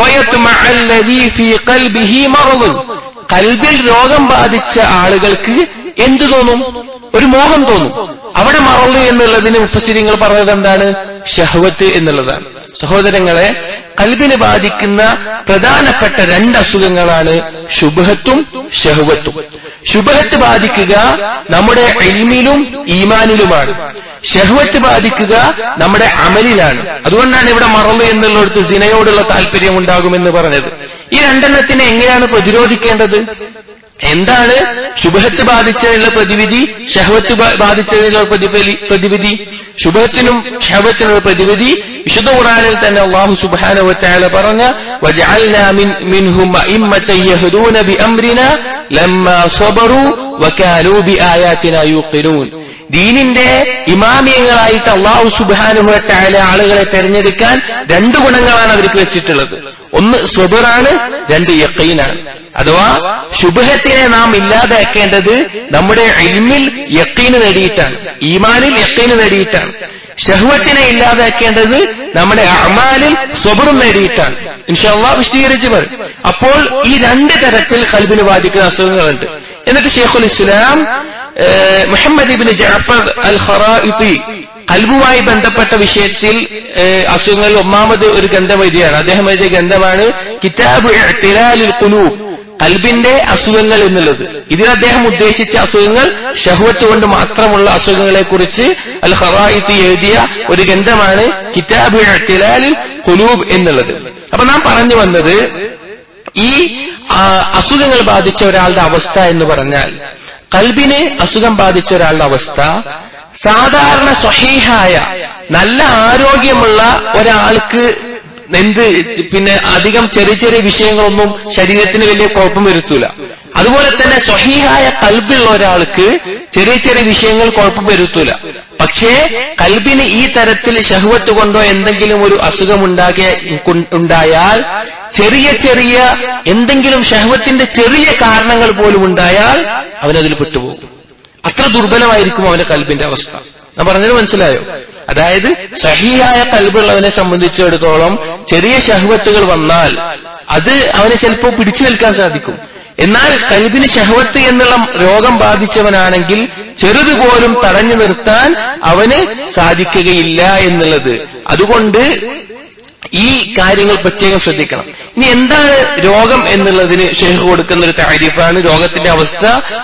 കൽബിൽ രോഗം ബാധിച്ച ആളുകൾക്ക് എന്തു തോന്നും ഒരു മോഹം തോന്നും അവിടെ മറളു എന്നുള്ളതിന് മുഫസിരിങ്ങൾ പറഞ്ഞത് എന്താണ് ഷഹവത്ത് എന്നുള്ളതാണ് സഹോദരങ്ങളെ കൽബിനെ ബാധിക്കുന്ന പ്രധാനപ്പെട്ട രണ്ട് അസുഖങ്ങളാണ് ശുഭത്തും ഷഹവത്തും ശുഭത്ത് ബാധിക്കുക നമ്മുടെ എൽമിലും ഈമാനിലുമാണ് ഷഹവത്ത് ബാധിക്കുക നമ്മുടെ അമലിലാണ് അതുകൊണ്ടാണ് ഇവിടെ മറന്നു എന്നുള്ളിടത്ത് സിനയോടുള്ള താല്പര്യം ഉണ്ടാകുമെന്ന് പറഞ്ഞത് ഈ രണ്ടെണ്ണത്തിനെ എങ്ങനെയാണ് പ്രതിരോധിക്കേണ്ടത് എന്താണ് ശുഭത്ത് ബാധിച്ചതിനുള്ള പ്രതിവിധി ഷഹവത്ത് ബാധിച്ചതിനുള്ള പ്രതിഫലി പ്രതിവിധി ശുഭത്തിനും ഷഹവത്തിനുള്ള പ്രതിവിധി വിശുദ്ധ ഖുറാനിൽ തന്നെ അള്ളാഹു സുബ്ഹാനഹു പറഞ്ഞ വജഅൽനാ മിൻഹും അഇമ്മത്തൻ യഹ്ദൂന ബിഅംരിനാ ലമ്മാ സ്വബറു വകാനൂ ബിആയാതിനാ യൂഖിനൂൻ ദീനിന്റെ ഇമാമിയങ്ങളായിട്ട് അള്ളാഹു സുബാനുഭവത്തായ ആളുകളെ തെരഞ്ഞെടുക്കാൻ രണ്ട് ഗുണങ്ങളാണ് അവർക്ക് വെച്ചിട്ടുള്ളത് ഒന്ന് സ്വബറാണ് രണ്ട് യക്കീനാണ് അഥവാ ശുഭഹത്തിനെ നാം ഇല്ലാതാക്കേണ്ടത് നമ്മുടെ ഇൽമിൽ യക്കീന് നേടിയിട്ടാണ് ഈമാനിൽ യക്കീന് നേടിയിട്ടാണ് ഷഹ്വത്തിനെ ഇല്ലാതാക്കേണ്ടത് നമ്മുടെ അമാലിൽ സ്വബറും നേടിയിട്ടാണ് ഇൻഷാല്ലാ വിശദീകരിച്ച് പറയും അപ്പോൾ ഈ രണ്ട് തരത്തിൽ കൽബിന് ബാധിക്കുന്ന അസുഖങ്ങളുണ്ട് എന്നിട്ട് ഷെയ്ഖുൽ ഇസ്ലാം മുഹമ്മദ് ഇബിന് ജാഫർ അൽ ഖറാഇത്തി കൽബുമായി ബന്ധപ്പെട്ട വിഷയത്തിൽ അസുഖങ്ങളിൽ ഒന്നാമത് ഒരു ഗ്രന്ഥം എഴുതിയാണ് അദ്ദേഹം എഴുതിയ ഗ്രന്ഥമാണ് കിതാബ് ഇഅ്തിലാലുൽ ഖുലൂബ് കൽബിന്റെ അസുഖങ്ങൾ എന്നുള്ളത് ഇതിൽ അദ്ദേഹം ഉദ്ദേശിച്ച അസുഖങ്ങൾ ഷഹ്വത്ത് കൊണ്ട് മാത്രമുള്ള അസുഖങ്ങളെ കുറിച്ച് അൽ ഖറായിത്തി എഴുതിയ ഒരു ഗ്രന്ഥമാണ് കിതാബ് ഇഅ്തിലാലുൽ ഖുലൂബ് എന്നുള്ളത് അപ്പൊ നാം പറഞ്ഞു വന്നത് ഈ അസുഖങ്ങൾ ബാധിച്ച ഒരാളുടെ അവസ്ഥ എന്ന് പറഞ്ഞാൽ കൽബിന് അസുഖം ബാധിച്ച ഒരാളുടെ അവസ്ഥ സാധാരണ സ്വഹീഹായ നല്ല ആരോഗ്യമുള്ള ഒരാൾക്ക് എന്ത് പിന്നെ അധികം ചെറിയ ചെറിയ വിഷയങ്ങളൊന്നും ശരീരത്തിന് വലിയ കുഴപ്പം വരുത്തൂല അതുപോലെ തന്നെ സ്വഹീഹായ കൽബുള്ള ഒരാൾക്ക് ചെറിയ ചെറിയ വിഷയങ്ങൾ കുഴപ്പം വരുത്തൂല പക്ഷേ കൽബിന് ഈ തരത്തിൽ ഷഹ്വത്ത് കൊണ്ടോ എന്തെങ്കിലും ഒരു അസുഖം ഉണ്ടാകിയ ഉണ്ടായാൽ ചെറിയ ചെറിയ എന്തെങ്കിലും ഷഹ്വത്തിന്റെ ചെറിയ കാരണങ്ങൾ പോലും ഉണ്ടായാൽ അവനതിൽ പെട്ടുപോകും അത്ര ദുർബലമായിരിക്കും അവന്റെ കൽബിന്റെ അവസ്ഥ ഞാൻ പറഞ്ഞത് മനസ്സിലായോ അതായത് സഹിയായ കൽബുള്ളവനെ സംബന്ധിച്ചിടത്തോളം ചെറിയ ഷഹ്വത്തുകൾ വന്നാൽ അത് അവനെ ചിലപ്പോൾ പിടിച്ചു നിൽക്കാൻ സാധിക്കും എന്നാൽ കൽബിന് ഷഹവത്ത് എന്നുള്ള രോഗം ബാധിച്ചവനാണെങ്കിൽ ചെറുതുപോലും തടഞ്ഞു നിർത്താൻ അവന് സാധിക്കുകയില്ല എന്നുള്ളത് അതുകൊണ്ട് ഈ കാര്യങ്ങൾ പ്രത്യേകം ശ്രദ്ധിക്കണം ഇനി എന്താണ് രോഗം എന്നുള്ളതിന് ഷെയ്ഖ് കൊടുക്കുന്ന ഒരു താരിഫാണ് രോഗത്തിന്റെ അവസ്ഥ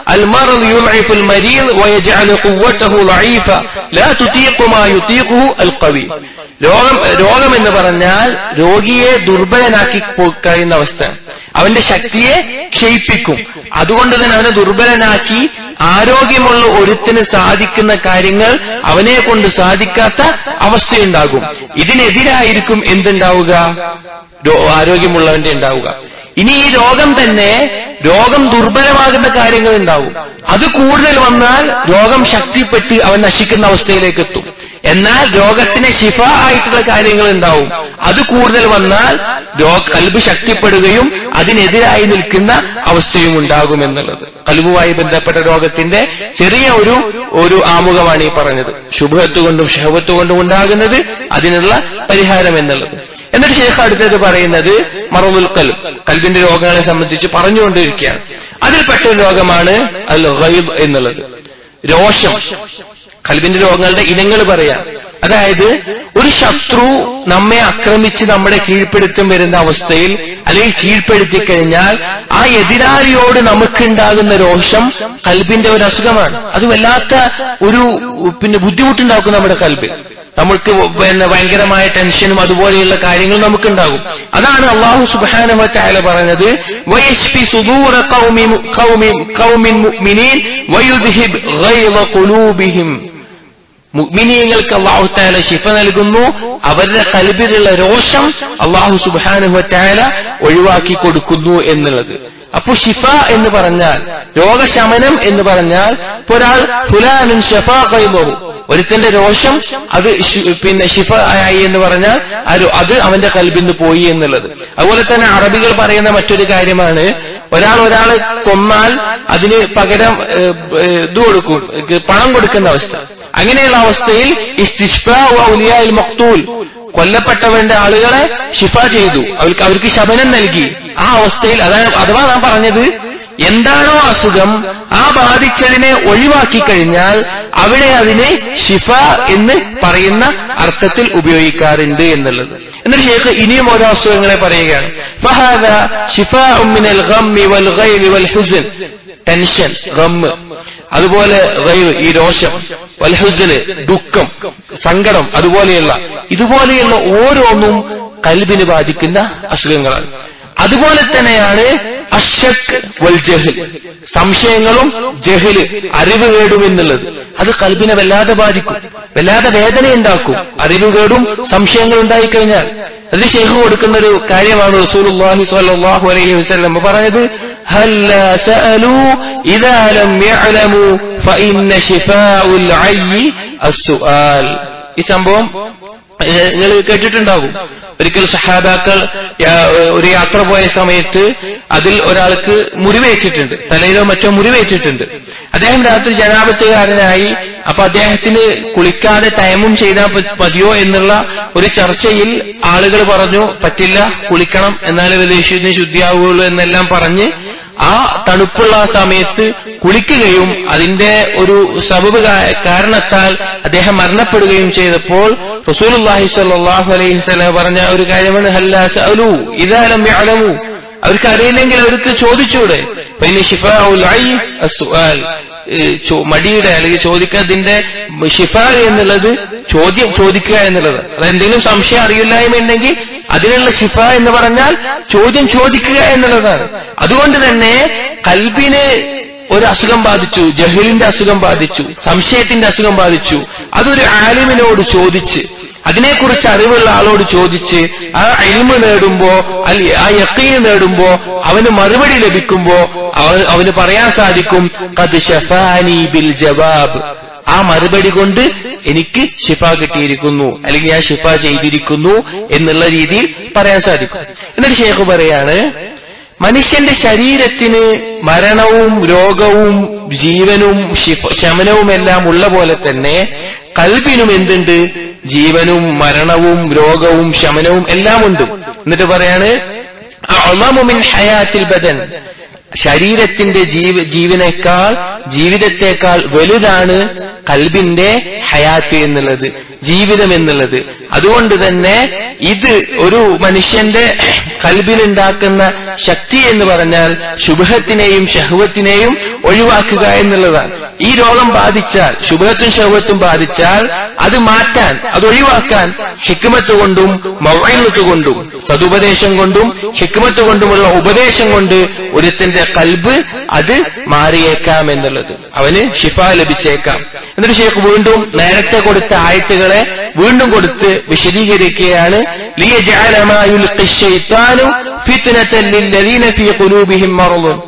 രോഗം രോഗം എന്ന് പറഞ്ഞാൽ രോഗിയെ ദുർബലനാക്കി കഴിയുന്ന അവസ്ഥ അവന്റെ ശക്തിയെ ക്ഷയിപ്പിക്കും അതുകൊണ്ട് തന്നെ അവനെ ദുർബലനാക്കി ആരോഗ്യമുള്ള ഒരുത്തിന് സാധിക്കുന്ന കാര്യങ്ങൾ അവനെ കൊണ്ട് സാധിക്കാത്ത അവസ്ഥയുണ്ടാകും ഇതിനെതിരായിരിക്കും എന്തുണ്ടാവുക ആരോഗ്യമുള്ളവന്റെ ഉണ്ടാവുക ഇനി ഈ രോഗം തന്നെ രോഗം ദുർബലമാകുന്ന കാര്യങ്ങൾ ഉണ്ടാവും അത് കൂടുതൽ വന്നാൽ രോഗം ശക്തിപ്പെട്ട് അവൻ നശിക്കുന്ന അവസ്ഥയിലേക്ക് എത്തും എന്നാൽ രോഗത്തിന് ശിഫ ആയിട്ടുള്ള കാര്യങ്ങൾ ഉണ്ടാവും അത് കൂടുതൽ വന്നാൽ രോഗ കൽബ് ശക്തിപ്പെടുകയും അതിനെതിരായി നിൽക്കുന്ന അവസ്ഥയും ഉണ്ടാകുമെന്നുള്ളത് കൽബുമായി ബന്ധപ്പെട്ട രോഗത്തിന്റെ ചെറിയ ഒരു ഒരു ആമുഖമാണ് ഈ പറഞ്ഞത് ശുഭത്വ കൊണ്ടും ഷഹവത്ത് കൊണ്ടും ഉണ്ടാകുന്നത് അതിനുള്ള പരിഹാരം എന്നുള്ളത് എന്നിട്ട് ശേഖ അടുത്തത് പറയുന്നത് മറവുൽ കൽബ് കൽബിന്റെ രോഗങ്ങളെ സംബന്ധിച്ച് പറഞ്ഞുകൊണ്ടിരിക്കുകയാണ് അതിൽപ്പെട്ട ഒരു രോഗമാണ് അൽ ഗൈബ് എന്നുള്ളത് രോഷം കൽബിന്റെ രോഗങ്ങളുടെ ഇനങ്ങൾ പറയാം അതായത് ഒരു ശത്രു നമ്മെ ആക്രമിച്ച് നമ്മുടെ കീഴ്പ്പെടുത്തം വരുന്ന അവസ്ഥയിൽ അല്ലെങ്കിൽ കീഴ്പ്പെടുത്തി കഴിഞ്ഞാൽ ആ എതിരാളിയോട് നമുക്കുണ്ടാകുന്ന രോഷം കൽബിന്റെ ഒരു അസുഖമാണ് അത് വല്ലാത്ത ഒരു പിന്നെ ബുദ്ധിമുട്ടുണ്ടാക്കും നമ്മുടെ കൽബിൽ നമ്മൾക്ക് പിന്നെ ഭയങ്കരമായ ടെൻഷനും അതുപോലെയുള്ള കാര്യങ്ങൾ നമുക്കുണ്ടാകും അതാണ് അള്ളാഹു സുബാനവറ്റായ പറഞ്ഞത് വയഷ്ഫി സുദൂറ ഖൗമി ഖൗമി ഖൗമിൻ മുഅ്മിനീൻ വയുദ്ഹിബ് ഗൈള ഖുലൂബിഹിം മുഗ്മിനീയങ്ങൾക്ക് അള്ളാഹു താല ശിഫ നൽകുന്നു അവരുടെ കൽബിലുള്ള രോഷം അള്ളാഹു സുബാനുഹറ്റായ ഒഴിവാക്കി കൊടുക്കുന്നു എന്നുള്ളത് അപ്പൊ ഷിഫ എന്ന് പറഞ്ഞാൽ രോഗശമനം എന്ന് പറഞ്ഞാൽ ഇപ്പൊ ഒരാൾ ഫുലാനുൻ ഷഫ കൈമറു ഒരുത്തന്റെ രോഷം അത് പിന്നെ ഷിഫ ആയി എന്ന് പറഞ്ഞാൽ അത് അവന്റെ കൽബിന്ന് പോയി എന്നുള്ളത് അതുപോലെ തന്നെ അറബികൾ പറയുന്ന മറ്റൊരു കാര്യമാണ് ഒരാൾ ഒരാളെ കൊന്നാൽ അതിന് പകരം ഇത് കൊടുക്കും പണം കൊടുക്കുന്ന അവസ്ഥ അങ്ങനെയുള്ള അവസ്ഥയിൽ ഇസ്തിഷ്ഫിയാൽ മക്തൂൽ കൊല്ലപ്പെട്ടവന്റെ ആളുകളെ ഷിഫ ചെയ്തു അവർക്ക് അവർക്ക് ശമനം നൽകി ആ അവസ്ഥയിൽ അതായത് അഥവാ നാം പറഞ്ഞത് എന്താണോ അസുഖം ആ ബാധിച്ചതിനെ ഒഴിവാക്കി കഴിഞ്ഞാൽ അവിടെ അതിനെ ഷിഫ എന്ന് പറയുന്ന അർത്ഥത്തിൽ ഉപയോഗിക്കാറുണ്ട് എന്നുള്ളത് എന്നിട്ട് ഷേഖ് ഇനിയും ഓരോ അസുഖങ്ങളെ പറയുകയാണ് ഫഹാദ ഷിഫ മിനൽ ഗമ്മി വൽ ഗൈബി വൽ ഹുസൻ ടെൻഷൻ ഗമ്മ് അതുപോലെ ഗൈബ് ഈ രോഷം വൽഹുസന് ദുഃഖം സങ്കടം അതുപോലെയുള്ള ഇതുപോലെയുള്ള ഓരോന്നും കൽബിന് ബാധിക്കുന്ന അസുഖങ്ങളാണ് അതുപോലെ തന്നെയാണ് അഷക്ക് വൽ ജഹൽ സംശയങ്ങളും ജഹല് അറിവ് കേടും എന്നുള്ളത് അത് കൽബിനെ വല്ലാതെ ബാധിക്കും വല്ലാതെ വേദനയുണ്ടാക്കും അറിവ് കേടും സംശയങ്ങൾ ഉണ്ടായിക്കഴിഞ്ഞാൽ അത് ഷെയ്ഖ് കൊടുക്കുന്ന ഒരു കാര്യമാണ് റസൂലുള്ളാഹി സ്വല്ലല്ലാഹു അലൈഹി വസല്ലം പറഞ്ഞത് ഹല്ല സഅലു ഇദാ ലം യഅലമു ഫഇന്ന ശിഫാഉൽ അയ്യി അസ്സുആൽ ഈ സംഭവം നിങ്ങൾ കേട്ടിട്ടുണ്ടാകും ഒരിക്കൽ സഹാബാക്കൾ ഒരു യാത്ര പോയ സമയത്ത് അതിൽ ഒരാൾക്ക് മുറിവേറ്റിട്ടുണ്ട് തലയിലോ മറ്റോ മുറിവേറ്റിട്ടുണ്ട് അദ്ദേഹം രാത്രി ജനാപത്തുകാരനായി അപ്പൊ അദ്ദേഹത്തിന് കുളിക്കാതെ തയമം ചെയ്താൽ മതിയോ എന്നുള്ള ഒരു ചർച്ചയിൽ ആളുകൾ പറഞ്ഞു പറ്റില്ല കുളിക്കണം എന്നാലേ വിദേശത്തിന് ശുദ്ധിയാവുകയുള്ളൂ എന്നെല്ലാം പറഞ്ഞ് ആ തണുപ്പുള്ള ആ സമയത്ത് കുളിക്കുകയും അതിന്റെ ഒരു സബബ് കാരണത്താൽ അദ്ദേഹം മരണപ്പെടുകയും ചെയ്തപ്പോൾ റസൂലുല്ലാഹി സ്വല്ലല്ലാഹു അലൈഹി വസല്ലം പറഞ്ഞ ഒരു കാര്യമാണ് ഹല്ലാ സഅലു ഇദാലം യഅലമു അവർക്ക് അറിയില്ലെങ്കിൽ അവർക്ക് ചോദിച്ചൂടെ പിന്നെ ഷിഫാഉൽ ഐ അസ്സുആൽ മടിയുടെ അല്ലെങ്കിൽ ചോദിക്കാതിന്റെ ഷിഫ എന്നുള്ളത് ചോദ്യം ചോദിക്കുക എന്നുള്ളത് അത് എന്തെങ്കിലും സംശയം അറിയില്ലായ്മ ഉണ്ടെങ്കിൽ അതിനുള്ള ഷിഫ എന്ന് പറഞ്ഞാൽ ചോദ്യം ചോദിക്കുക എന്നുള്ളതാണ് അതുകൊണ്ട് തന്നെ കൽബിന് ഒരു അസുഖം ബാധിച്ചു ജഹലിന്റെ അസുഖം ബാധിച്ചു സംശയത്തിന്റെ അസുഖം ബാധിച്ചു അതൊരു ആലിമിനോട് ചോദിച്ച് അതിനെക്കുറിച്ച് അറിവുള്ള ആളോട് ചോദിച്ച് ആ അയിമ നേടുമ്പോ അല്ലെ ആ യക്കീന് നേടുമ്പോ അവന് മറുപടി ലഭിക്കുമ്പോ അവൻ അവന് പറയാൻ സാധിക്കും കത് ഷഫാനി ബിൽ ജവാബ് ആ മറുപടി കൊണ്ട് എനിക്ക് ഷിഫ കിട്ടിയിരിക്കുന്നു അല്ലെങ്കിൽ ഞാൻ ഷിഫ ചെയ്തിരിക്കുന്നു എന്നുള്ള രീതിയിൽ പറയാൻ സാധിക്കും എന്നിട്ട് ഷേഖ് പറയാണ് മനുഷ്യന്റെ ശരീരത്തിന് മരണവും രോഗവും ജീവനും ശമനവുമെല്ലാം ഉള്ള പോലെ തന്നെ കൽബിനും എന്തുണ്ട് ജീവനും മരണവും രോഗവും ശമനവും എല്ലാം ഉണ്ട് എന്നിട്ട് പറയാണ് അളമുമിൻ ഹയാത്തിൽ ബദൻ ശരീരത്തിന്റെ ജീവ ജീവനേക്കാൾ ജീവിതത്തെക്കാൾ വലുതാണ് കൽബിന്റെ ഹയാത്ത് എന്നുള്ളത് ജീവിതം എന്നുള്ളത് അതുകൊണ്ട് തന്നെ ഇത് ഒരു മനുഷ്യന്റെ കൽബിലുണ്ടാക്കുന്ന ശക്തി എന്ന് പറഞ്ഞാൽ ശുഭത്തിനെയും ഷഹുവത്തിനെയും ഒഴിവാക്കുക എന്നുള്ളതാണ് ഈ രോഗം ബാധിച്ചാൽ ശുഭത്തും ഷഹുവത്തും ബാധിച്ചാൽ അത് മാറ്റാൻ അത് ഒഴിവാക്കാൻ ഹിക്മത്ത് കൊണ്ടും മൗഴത്ത് കൊണ്ടും സതുപദേശം കൊണ്ടും ഹിക്മത്ത് കൊണ്ടുമുള്ള ഉപദേശം കൊണ്ട് ഒരുത്തിന്റെ കൽബ് അത് മാറിയേക്കാം എന്നുള്ളത് അവന് ഷിഫ ലഭിച്ചേക്കാം എന്നിട്ട് ഷേഖ് വീണ്ടും നേരത്തെ കൊടുത്ത ആയത്തുകളെ വീണ്ടും കൊടുത്ത് വിശദീകരിക്കുകയാണ്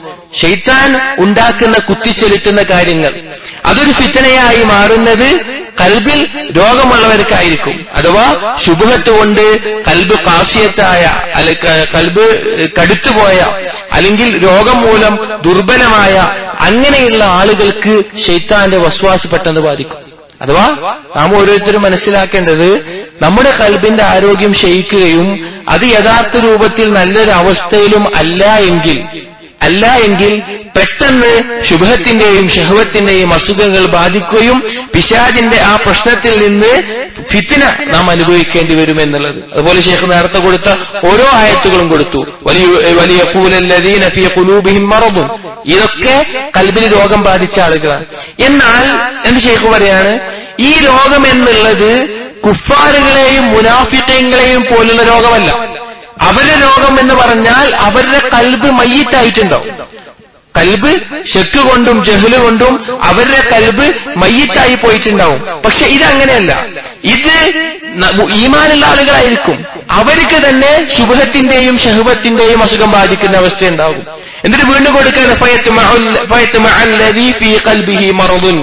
ഷെയ്ത്താൻ ഉണ്ടാക്കുന്ന കുത്തിച്ചെലുത്തുന്ന കാര്യങ്ങൾ അതൊരു ഫിത്തനയായി മാറുന്നത് കൽബിൽ രോഗമുള്ളവർക്കായിരിക്കും അഥവാ ശുഭത്ത് കൊണ്ട് കൽബ് കാസിയത്തായ അല്ലെ കൽബ് കടുത്തുപോയ അല്ലെങ്കിൽ രോഗം മൂലം ദുർബലമായ അങ്ങനെയുള്ള ആളുകൾക്ക് ഷെയ്ത്താന്റെ വസ്വാസ് പെട്ടെന്ന് ബാധിക്കും അഥവാ നാം ഓരോരുത്തരും മനസ്സിലാക്കേണ്ടത് നമ്മുടെ കൽബിന്റെ ആരോഗ്യം ക്ഷയിക്കുകയും അത് യഥാർത്ഥ രൂപത്തിൽ നല്ലൊരു അവസ്ഥയിലും അല്ല എങ്കിൽ അല്ല എങ്കിൽ പെട്ടെന്ന് ശുഭത്തിന്റെയും ഷഹവത്തിന്റെയും അസുഖങ്ങൾ ബാധിക്കുകയും പിശാജിന്റെ ആ പ്രശ്നത്തിൽ നിന്ന് ഫിത്തിന നാം അനുഭവിക്കേണ്ടി വരും എന്നുള്ളത് അതുപോലെ ഷേഖ് നേരത്തെ കൊടുത്ത ഓരോ ആയത്തുകളും കൊടുത്തു വലിയ വലിയ കൂലല്ലതീന ഫി ഖുലൂബിഹിം മറബും ഇതൊക്കെ കൽബിന് രോഗം ബാധിച്ച ആളുകളാണ് എന്നാൽ എന്ന് ഷേഖ് പറയാണ് ഈ രോഗം എന്നുള്ളത് കുഫാറുകളെയും മുനാഫിക്കങ്ങളെയും പോലുള്ള രോഗമല്ല അവരുടെ രോഗം എന്ന് പറഞ്ഞാൽ അവരുടെ കൽബ് മയ്യത്തായിട്ടുണ്ടാവും കൽബ് ഷെക്ക് കൊണ്ടും ജഹല് കൊണ്ടും അവരുടെ കൽബ് മയ്യത്തായി പോയിട്ടുണ്ടാവും പക്ഷെ ഇതങ്ങനെയല്ല ഇത് ഈമാനുള്ള ആളുകളായിരിക്കും അവർക്ക് തന്നെ ശുഭത്തിന്റെയും ഷഹുബത്തിന്റെയും അസുഖം ബാധിക്കുന്ന അവസ്ഥയുണ്ടാകും എന്നിട്ട് വീണ്ടും കൊടുക്കാൻ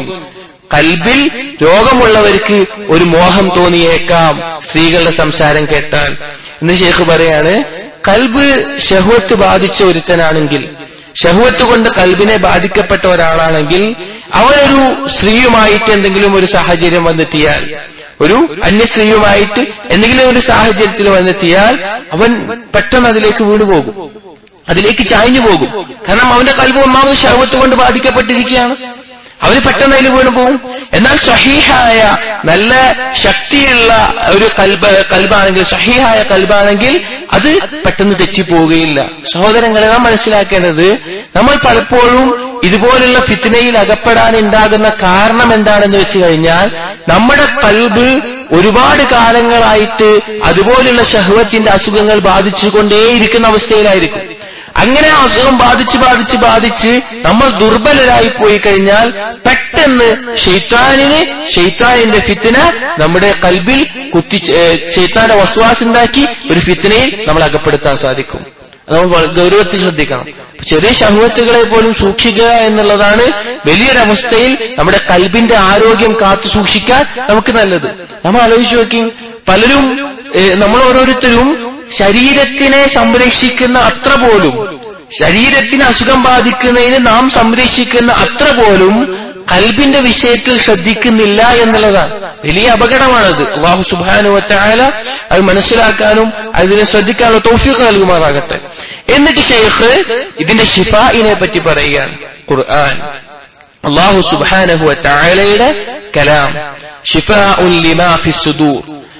കൽബിൽ രോഗമുള്ളവർക്ക് ഒരു മോഹം തോന്നിയേക്കാം സ്ത്രീകളുടെ സംസാരം കേട്ടാൽ എന്ന് ഷേഖ് പറയാണ് കൽബ് ഷഹുവത്ത് ബാധിച്ച ഒരുത്തനാണെങ്കിൽ ഷഹുവത്ത് കൊണ്ട് കൽബിനെ ബാധിക്കപ്പെട്ട ഒരാളാണെങ്കിൽ അവനൊരു സ്ത്രീയുമായിട്ട് എന്തെങ്കിലും ഒരു സാഹചര്യം വന്നെത്തിയാൽ ഒരു അന്യ സ്ത്രീയുമായിട്ട് എന്തെങ്കിലും ഒരു സാഹചര്യത്തിൽ വന്നെത്തിയാൽ അവൻ പെട്ടെന്ന് അതിലേക്ക് വീണുപോകും അതിലേക്ക് ചായഞ്ഞു പോകും കാരണം അവന്റെ കൽബ് ഒന്നാമത് ഷഹവത്ത് കൊണ്ട് ബാധിക്കപ്പെട്ടിരിക്കുകയാണ് അവന് പെട്ടെന്ന് അതിൽ വീണു പോകും എന്നാൽ സഹീഹായ നല്ല ശക്തിയുള്ള ഒരു കൽബ് കൽബാണെങ്കിൽ സഹീഹായ കൽബാണെങ്കിൽ അത് പെട്ടെന്ന് തെറ്റിപ്പോവുകയില്ല സഹോദരങ്ങളെ നാം മനസ്സിലാക്കേണ്ടത് നമ്മൾ പലപ്പോഴും ഇതുപോലുള്ള ഫിത്തിനയിൽ അകപ്പെടാൻ ഉണ്ടാകുന്ന കാരണം എന്താണെന്ന് വെച്ച് കഴിഞ്ഞാൽ നമ്മുടെ കൽബ് ഒരുപാട് കാലങ്ങളായിട്ട് അതുപോലുള്ള ഷഹവത്തിന്റെ അസുഖങ്ങൾ ബാധിച്ചുകൊണ്ടേയിരിക്കുന്ന അവസ്ഥയിലായിരിക്കും അങ്ങനെ അസുഖം ബാധിച്ച് ബാധിച്ച് ബാധിച്ച് നമ്മൾ ദുർബലരായി പോയി കഴിഞ്ഞാൽ പെട്ടെന്ന് ഷെയ്ത്താനിന് ഷെയ്ത്താനിന്റെ ഫിത്തിന നമ്മുടെ കൽബിൽ കുത്തി ഷെയ്ത്താന്റെ വസ്വാസുണ്ടാക്കി ഒരു ഫിത്തിനയിൽ നമ്മൾ അകപ്പെടുത്താൻ സാധിക്കും നമ്മൾ ഗൗരവത്തിൽ ശ്രദ്ധിക്കണം ചെറിയ ശഹുവത്തുകളെ പോലും സൂക്ഷിക്കുക എന്നുള്ളതാണ് വലിയൊരവസ്ഥയിൽ നമ്മുടെ കൽബിന്റെ ആരോഗ്യം കാത്തു സൂക്ഷിക്കാൻ നമുക്ക് നല്ലത് നമ്മൾ ആലോചിച്ച് നോക്കി പലരും നമ്മൾ ഓരോരുത്തരും ശരീരത്തിനെ സംരക്ഷിക്കുന്ന അത്ര പോലും ശരീരത്തിന് അസുഖം ബാധിക്കുന്നതിന് നാം സംരക്ഷിക്കുന്ന അത്ര പോലും കൽബിന്റെ വിഷയത്തിൽ ശ്രദ്ധിക്കുന്നില്ല എന്നുള്ളതാണ് വലിയ അപകടമാണത് അള്ളാഹു സുബാനുവറ്റായ അത് മനസ്സിലാക്കാനും അതിനെ ശ്രദ്ധിക്കാനുള്ള തോഫിക്ക് നൽകുമാറാകട്ടെ എന്നിട്ട് ഷെയ്ഖ് ഇതിന്റെ ഷിഫായിനെ പറ്റി പറയുകയാണ് ഖുർആൻ അള്ളാഹു സുബാനഹുവറ്റായാലയുടെ കലാം ഷിഫാ ലിമാ ഫി സുദൂർ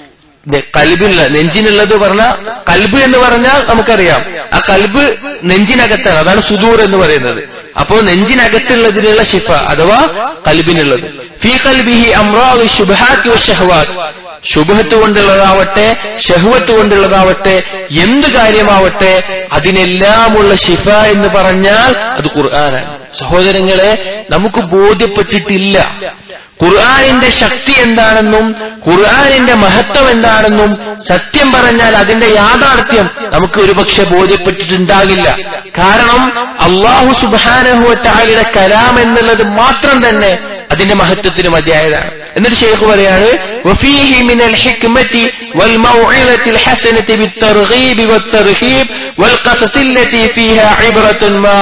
കൽബിനുള്ള നെഞ്ചിനുള്ളത് പറഞ്ഞ കൽബ് എന്ന് പറഞ്ഞാൽ നമുക്കറിയാം ആ കൽബ് നെഞ്ചിനകത്താണ് അതാണ് സുദൂർ എന്ന് പറയുന്നത് അപ്പോ നെഞ്ചിനകത്തുള്ളതിനുള്ള ഷിഫ അഥവാ കൽബിനുള്ളത് ഫി കൽബിഹി അമ്രാദ് ശുബഹാത്തി ഷഹവാത്ത് ശുഭത്ത് കൊണ്ടുള്ളതാവട്ടെ ഷഹുവത്ത് കൊണ്ടുള്ളതാവട്ടെ എന്ത് കാര്യമാവട്ടെ അതിനെല്ലാമുള്ള ഷിഫ എന്ന് പറഞ്ഞാൽ അത് ഖുർആനാണ് സഹോദരങ്ങളെ നമുക്ക് ബോധ്യപ്പെട്ടിട്ടില്ല ഖുർആാനിന്റെ ശക്തി എന്താണെന്നും ഖുർആാനിന്റെ മഹത്വം എന്താണെന്നും സത്യം പറഞ്ഞാൽ അതിന്റെ യാഥാർത്ഥ്യം നമുക്ക് ഒരുപക്ഷെ ബോധ്യപ്പെട്ടിട്ടുണ്ടാകില്ല കാരണം അള്ളാഹു സുബാനഹുവറ്റാലിയുടെ കലാം എന്നുള്ളത് മാത്രം തന്നെ അതിന്റെ മഹത്വത്തിന് മതിയായതാണ് എന്നിട്ട് ഷെയ്ഖ് പറയാണ് وفيه من الحكمة والموعظة الحسنة بالترغيب والترهيب والقصص التي فيها عبرة ما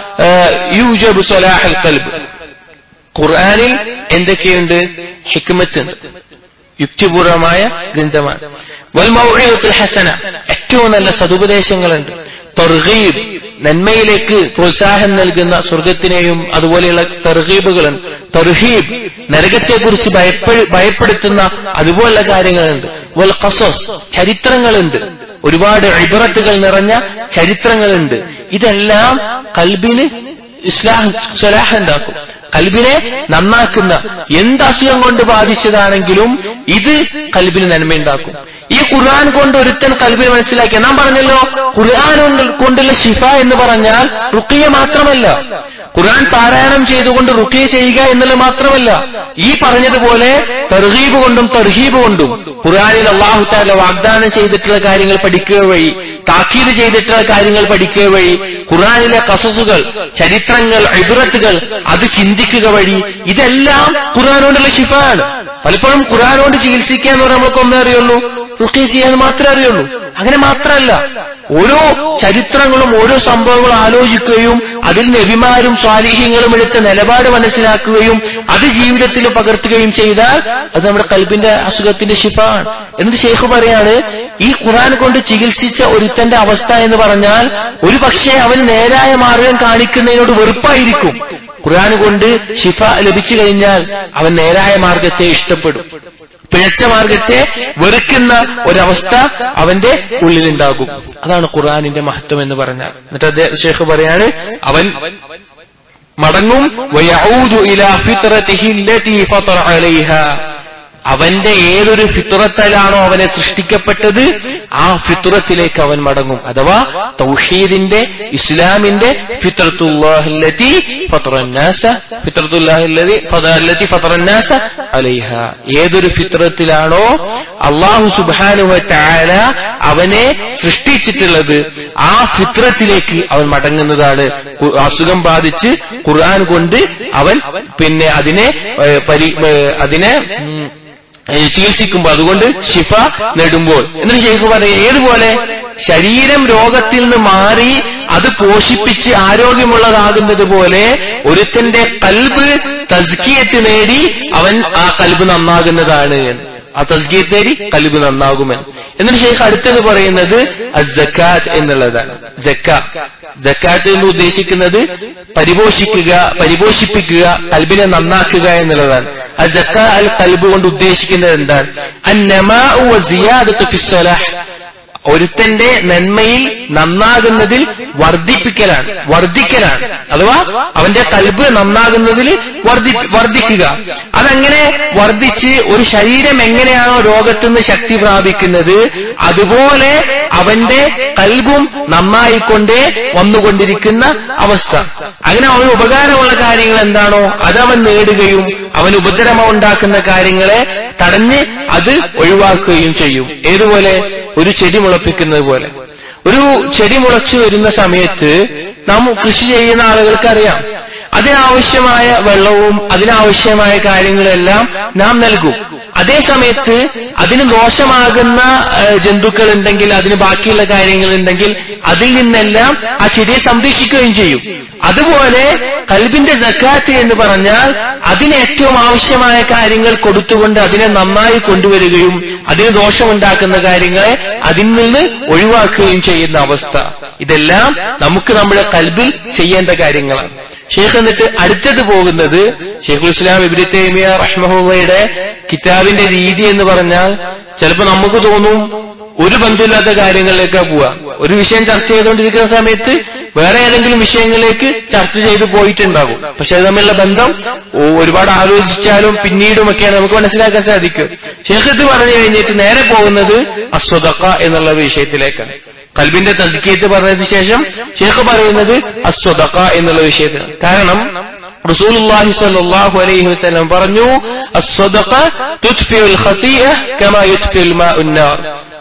يوجب صلاح القلب ഖുർആാനിൽ എന്തൊക്കെയുണ്ട് ഹിക്മത്തുണ്ട് യുക്തിപൂർവമായ ഗ്രന്ഥമാണ് വൽമൗഇദത്തുൽ ഹസന ഏറ്റവും നല്ല സതുപദേശങ്ങളുണ്ട് തർഹീബ് നന്മയിലേക്ക് പ്രോത്സാഹനം നൽകുന്ന സ്വർഗത്തിനെയും അതുപോലെയുള്ള തർഹീബുകളുണ്ട് തർഹീബ് നരകത്തെക്കുറിച്ച് ഭയപ്പെടുത്തുന്ന അതുപോലുള്ള കാര്യങ്ങളുണ്ട് വൽ ഖസസ് ചരിത്രങ്ങളുണ്ട് ഒരുപാട് ഇബറത്തുകൾ നിറഞ്ഞ ചരിത്രങ്ങളുണ്ട് ഇതെല്ലാം കൽബിന് ഇസ്ലാഹ് സ്വലാഹ് ഉണ്ടാക്കും കൽബിനെ നന്നാക്കുന്ന എന്ത് അസുഖം കൊണ്ട് ബാധിച്ചതാണെങ്കിലും ഇത് കൽബിന് നന്മയുണ്ടാക്കും ഈ ഖുർആൻ കൊണ്ട് ഒരുത്തൻ കൽബിൽ മനസ്സിലാക്കിയ നാം പറഞ്ഞല്ലോ ഖുർആൻ കൊണ്ടുള്ള ഷിഫ എന്ന് പറഞ്ഞാൽ റുക്കിയ മാത്രമല്ല ഖുർആൻ പാരായണം ചെയ്തുകൊണ്ട് റുക്കിയ ചെയ്യുക എന്നുള്ളത് മാത്രമല്ല ഈ പറഞ്ഞതുപോലെ തെർഹീബ് കൊണ്ടും തെർഹീബ് കൊണ്ടും ഖുർആനിൽ അള്ളാഹു താല വാഗ്ദാനം ചെയ്തിട്ടുള്ള കാര്യങ്ങൾ പഠിക്കുക വഴി താക്കീത് ചെയ്തിട്ടുള്ള കാര്യങ്ങൾ പഠിക്കുക വഴി ഖുർആനിലെ കസസുകൾ ചരിത്രങ്ങൾ ഇബറത്തുകൾ അത് ചിന്തിക്കുക വഴി ഇതെല്ലാം ഖുർആാനോടുള്ള ഷിഫാണ് പലപ്പോഴും ഖുർആാനോട് ചികിത്സിക്കുക എന്ന് പറഞ്ഞാൽ നമുക്ക് ഒന്നേ അറിയുള്ളൂ റുക്കിയ ചെയ്യാൻ മാത്രമേ അറിയുള്ളൂ അങ്ങനെ മാത്രമല്ല ഓരോ ചരിത്രങ്ങളും ഓരോ സംഭവങ്ങളും ആലോചിക്കുകയും അതിൽ നബിമാരും സ്വാലിഹ്യങ്ങളും എടുത്ത നിലപാട് മനസ്സിലാക്കുകയും അത് ജീവിതത്തിൽ പകർത്തുകയും ചെയ്താൽ അത് നമ്മുടെ കൽബിന്റെ അസുഖത്തിന്റെ ശിഫാണ് എന്നിട്ട് ഷെയ്ഖ് പറയാണ് ഈ ഖുർആൻ കൊണ്ട് ചികിത്സിച്ച ഒരുത്തന്റെ അവസ്ഥ എന്ന് പറഞ്ഞാൽ ഒരു പക്ഷേ അവന് നേരായ മാർഗം കാണിക്കുന്നതിനോട് വെറുപ്പായിരിക്കും ഖുർആൻ കൊണ്ട് ഷിഫ ലഭിച്ചു കഴിഞ്ഞാൽ അവൻ നേരായ മാർഗത്തെ ഇഷ്ടപ്പെടും പിഴച്ച മാർഗത്തെ വെറുക്കുന്ന ഒരവസ്ഥ അവന്റെ ഉള്ളിലുണ്ടാകും അതാണ് ഖുർആാനിന്റെ മഹത്വം എന്ന് പറഞ്ഞാൽ എന്നിട്ട് അദ്ദേഹം ഷേഖ് പറയാണ് അവൻ മടങ്ങും വയഊദു ഇലാ ഫിത്രതിഹി അല്ലതി ഫതറ അലൈഹ അവന്റെ ഏതൊരു ഫിത്തുറത്തലാണോ അവനെ സൃഷ്ടിക്കപ്പെട്ടത് ആ ഫിത്തുറത്തിലേക്ക് അവൻ മടങ്ങും അഥവാ തൗഹീദിന്റെ ഇസ്ലാമിന്റെ ഫിത്രത്തുല്ലാഹില്ലതി ഫത്രന്നാസ ഫിത്രത്തുല്ലാഹില്ലതി ഫതല്ലതി ഫത്രന്നാസ അലൈഹ ഏതൊരു ഫിത്രത്തിലാണോ അള്ളാഹു സുബ്ഹാനഹു തആല അവനെ സൃഷ്ടിച്ചിട്ടുള്ളത് ആ ഫിത്രത്തിലേക്ക് അവൻ മടങ്ങുന്നതാണ് കു- അസുഖം ബാധിച്ച് ഖുർആൻ കൊണ്ട് അവൻ പിന്നെ അതിനെ ഏ, പരി ഏ, അതിനെ ഉം, ഏ, ചികിത്സിക്കുമ്പോൾ അതുകൊണ്ട് ശിഫ നേടുമ്പോൾ എന്നിട്ട് ഷെയ്ഖ് പറയും ഏതുപോലെ ശരീരം രോഗത്തിൽ നിന്ന് മാറി അത് പോഷിപ്പിച്ച് ആരോഗ്യമുള്ളതാകുന്നത് പോലെ ഒരുത്തന്റെ കൽബ് തസ്കിയത്ത് നേടി അവൻ ആ കൽബ് നന്നാകുന്നതാണ് എന്ന് ആ തസ്കിയത്ത് നേടി കൽബ് നന്നാകുമെന്ന് എന്നിട്ട് ഷെയ്ഖ് അടുത്തത് പറയുന്നത് അസക്കാത്ത് എന്നുള്ളതാണ് ജക്ക ജക്കാത്ത് എന്ന് ഉദ്ദേശിക്കുന്നത് പരിപോഷിക്കുക പരിപോഷിപ്പിക്കുക കൽബിനെ നന്നാക്കുക എന്നുള്ളതാണ് ആ ജക്ക അൽ കൽബ് കൊണ്ട് ഉദ്ദേശിക്കുന്നത് എന്താണ് അന്നമാഉ വസിയാദത്തു ഫിസ്സലാഹ് ഒരുത്തന്റെ നന്മയിൽ നന്നാകുന്നതിൽ വർദ്ധിപ്പിക്കലാണ് വർദ്ധിക്കലാണ് അഥവാ അവന്റെ കൽബ് നന്നാകുന്നതിൽ വർദ്ധി വർദ്ധിക്കുക അതങ്ങനെ വർദ്ധിച്ച് ഒരു ശരീരം എങ്ങനെയാണോ രോഗത്തുനിന്ന് ശക്തി പ്രാപിക്കുന്നത് അതുപോലെ അവന്റെ കൽബും നന്നായിക്കൊണ്ടേ വന്നുകൊണ്ടിരിക്കുന്ന അവസ്ഥ അങ്ങനെ അവന് ഉപകാരമുള്ള കാര്യങ്ങൾ എന്താണോ അതവൻ നേടുകയും അവന് ഉപദ്രവം ഉണ്ടാക്കുന്ന കാര്യങ്ങളെ തടഞ്ഞ് അത് ഒഴിവാക്കുകയും ചെയ്യും ഏതുപോലെ ഒരു ചെടി മുളപ്പിക്കുന്നത് പോലെ ഒരു ചെടി മുളച്ചു വരുന്ന സമയത്ത് നാം കൃഷി ചെയ്യുന്ന ആളുകൾക്ക് അറിയാം അതിനാവശ്യമായ വെള്ളവും അതിനാവശ്യമായ കാര്യങ്ങളെല്ലാം നാം നൽകും അതേ സമയത്ത് അതിന് ദോഷമാകുന്ന ഏഹ്, ജന്തുക്കൾ ഉണ്ടെങ്കിൽ അതിന് ബാക്കിയുള്ള കാര്യങ്ങൾ ഉണ്ടെങ്കിൽ അതിൽ നിന്നെല്ലാം ആ ചെടിയെ സംരക്ഷിക്കുകയും ചെയ്യും അതുപോലെ കൽബിന്റെ ജക്കാത്ത് എന്ന് പറഞ്ഞാൽ അതിന് ഏറ്റവും ആവശ്യമായ കാര്യങ്ങൾ കൊടുത്തുകൊണ്ട് അതിനെ നന്നായി കൊണ്ടുവരികയും അതിന് ദോഷമുണ്ടാക്കുന്ന കാര്യങ്ങളെ അതിൽ നിന്ന് ഒഴിവാക്കുകയും ചെയ്യുന്ന അവസ്ഥ ഇതെല്ലാം നമുക്ക് നമ്മുടെ കൽബിൽ ചെയ്യേണ്ട കാര്യങ്ങളാണ് ഷെയ്ഖ് എന്നിട്ട് അടുത്തത് പോകുന്നത് ഷെയ്ഖുൽ ഇസ്ലാം ഇബ്രി തൈമിയ റഹ്മഹുള്ളയുടെ കിതാബിന്റെ രീതി എന്ന് പറഞ്ഞാൽ ചിലപ്പോൾ നമുക്ക് തോന്നും ഒരു ബന്ധമില്ലാത്ത കാര്യങ്ങളിലേക്കാ പോവുക ഒരു വിഷയം ചർച്ച ചെയ്തുകൊണ്ടിരിക്കുന്ന സമയത്ത് വേറെ ഏതെങ്കിലും വിഷയങ്ങളിലേക്ക് ചർച്ച ചെയ്തു പോയിട്ടുണ്ടാകും പക്ഷെ അത് തമ്മിലുള്ള ബന്ധം ഓ, ഒരുപാട് ആലോചിച്ചാലും പിന്നീടുമൊക്കെയാണ് നമുക്ക് മനസ്സിലാക്കാൻ സാധിക്കും ഷെയ്ഖ് ഇത് പറഞ്ഞു കഴിഞ്ഞിട്ട് നേരെ പോകുന്നത് അസ്വദക്ക എന്നുള്ള വിഷയത്തിലേക്കാണ് കൽബിന്റെ തസ്കീത്ത് പറഞ്ഞതിന് ശേഷം ഷേഖ് പറയുന്നത് അസ്വദക്ക എന്നുള്ള വിഷയത്തിൽ കാരണം റസൂലുള്ളാഹി സ്വല്ലല്ലാഹു അലൈഹി വസല്ലം പറഞ്ഞു അസ്വദഖ തുത്ഫിഉൽ ഖതീഅ കമാ യുത്ഫിഉൽ മാഉൻ നാർ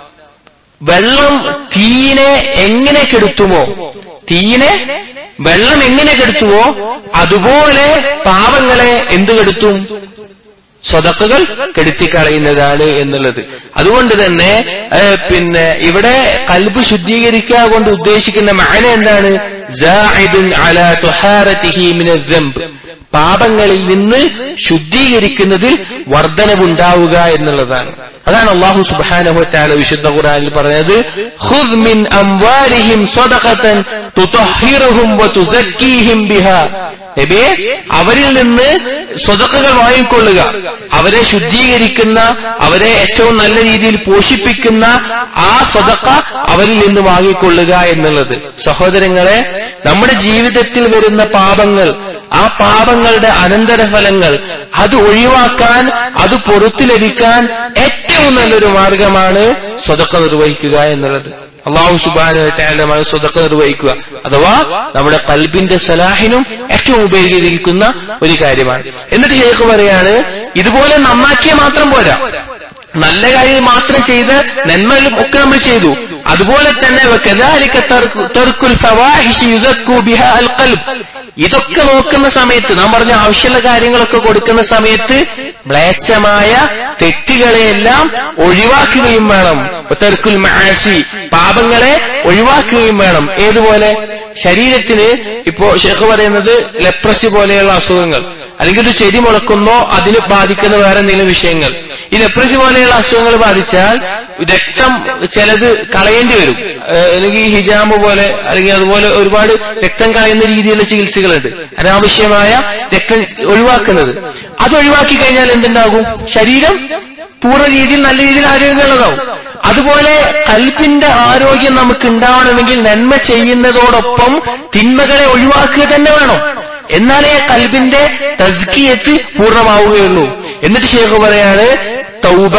വെള്ളം തീയിനെ എങ്ങനെ കെടുത്തുമോ തീയിനെ വെള്ളം എങ്ങനെ കെടുത്തുവോ അതുപോലെ പാവങ്ങളെ എന്ത് കെടുത്തും സ്വതക്കുകൾ കെടുത്തിക്കളയുന്നതാണ് എന്നുള്ളത് അതുകൊണ്ട് തന്നെ ഏഹ്, പിന്നെ ഇവിടെ കൽബ് ശുദ്ധീകരിക്കുക കൊണ്ട് ഉദ്ദേശിക്കുന്ന മാന എന്താണ് സാഇദുൻ അലാ തുഹാറതിഹി മിനൽ ദംബ് പാപങ്ങളിൽ നിന്ന് ശുദ്ധീകരിക്കുന്നതിൽ വർധനവുണ്ടാവുക എന്നുള്ളതാണ് അതാണ് അള്ളാഹു സുബ്ഹാനഹു വതആല വിശുദ്ധ ഖുർആനിൽ പറഞ്ഞത് ഖുദ് മിൻ അംവാലിഹിം സദഖതൻ തുതഹിറുഹും വതുസക്കീഹിം ബിഹാ നബിയെ അവരിൽ നിന്ന് സ്വതക്കകൾ വാങ്ങിക്കൊള്ളുക അവരെ ശുദ്ധീകരിക്കുന്ന അവരെ ഏറ്റവും നല്ല രീതിയിൽ പോഷിപ്പിക്കുന്ന ആ സ്വതക്ക അവരിൽ നിന്ന് വാങ്ങിക്കൊള്ളുക എന്നുള്ളത് സഹോദരങ്ങളെ നമ്മുടെ ജീവിതത്തിൽ വരുന്ന പാപങ്ങൾ ആ പാപങ്ങളുടെ അനന്തരഫലങ്ങൾ അത് ഒഴിവാക്കാൻ അത് പുറത്തു ലഭിക്കാൻ ഏറ്റവും നല്ലൊരു മാർഗമാണ് സ്വതക്ക നിർവഹിക്കുക എന്നുള്ളത് അള്ളാഹു സുബാനുമായി സ്വതക്ക നിർവഹിക്കുക അഥവാ നമ്മുടെ കൽബിന്റെ സലാഹിനും ഏറ്റവും ഉപകരിക്കുന്ന ഒരു കാര്യമാണ് എന്നിട്ട് ഷെയ്ഖ് പറയാണ് ഇതുപോലെ നന്നാക്കിയ മാത്രം പോരാ നല്ല കാര്യം മാത്രം ചെയ്ത് നന്മകളും ഒക്കെ നമ്മൾ ചെയ്തു അതുപോലെ തന്നെ വകദാലിക തർക്കു- തർക്കുൽ ഫവാഹിഷി യുദക്കു ബിഹാ അൽ ഖൽബ് ഇതൊക്കെ നോക്കുന്ന സമയത്ത് നാം പറഞ്ഞ ആവശ്യമുള്ള കാര്യങ്ങളൊക്കെ കൊടുക്കുന്ന സമയത്ത് മ്ലേച്ഛമായ തെറ്റുകളെയെല്ലാം ഒഴിവാക്കുകയും വേണം തർക്കുൽ മഹാസി പാപങ്ങളെ ഒഴിവാക്കുകയും വേണം ഏതുപോലെ ശരീരത്തിന് ഇപ്പോ ഷെയ്ഖ് പറയുന്നത് ലെപ്രസി പോലെയുള്ള അസുഖങ്ങൾ അല്ലെങ്കിൽ ഒരു ചെടി മുളക്കുന്നോ അതിന് ബാധിക്കുന്ന വേറെ എന്തെങ്കിലും വിഷയങ്ങൾ ഈ ലെപ്രസി പോലെയുള്ള അസുഖങ്ങൾ ബാധിച്ചാൽ രക്തം ചിലത് കളയേണ്ടി വരും ഏഹ് അല്ലെങ്കിൽ ഈ ഹിജാമ് പോലെ അല്ലെങ്കിൽ അതുപോലെ ഒരുപാട് രക്തം കളയുന്ന രീതിയിലുള്ള ചികിത്സകളുണ്ട് അനാവശ്യമായ രക്തം ഒഴിവാക്കുന്നത് അത് ഒഴിവാക്കി കഴിഞ്ഞാൽ എന്തുണ്ടാകും ശരീരം പൂർണ്ണ രീതിയിൽ നല്ല രീതിയിൽ ആരോഗ്യമുള്ളതാവും അതുപോലെ കൽബിന്റെ ആരോഗ്യം നമുക്ക് ഉണ്ടാവണമെങ്കിൽ നന്മ ചെയ്യുന്നതോടൊപ്പം തിന്മകളെ ഒഴിവാക്കുക തന്നെ വേണം എന്നാലേ കൽബിന്റെ തസ്കിയത്ത് പൂർണ്ണമാവുകയുള്ളൂ എന്നിട്ട് ശേഖ് പറയാണ് തൗബ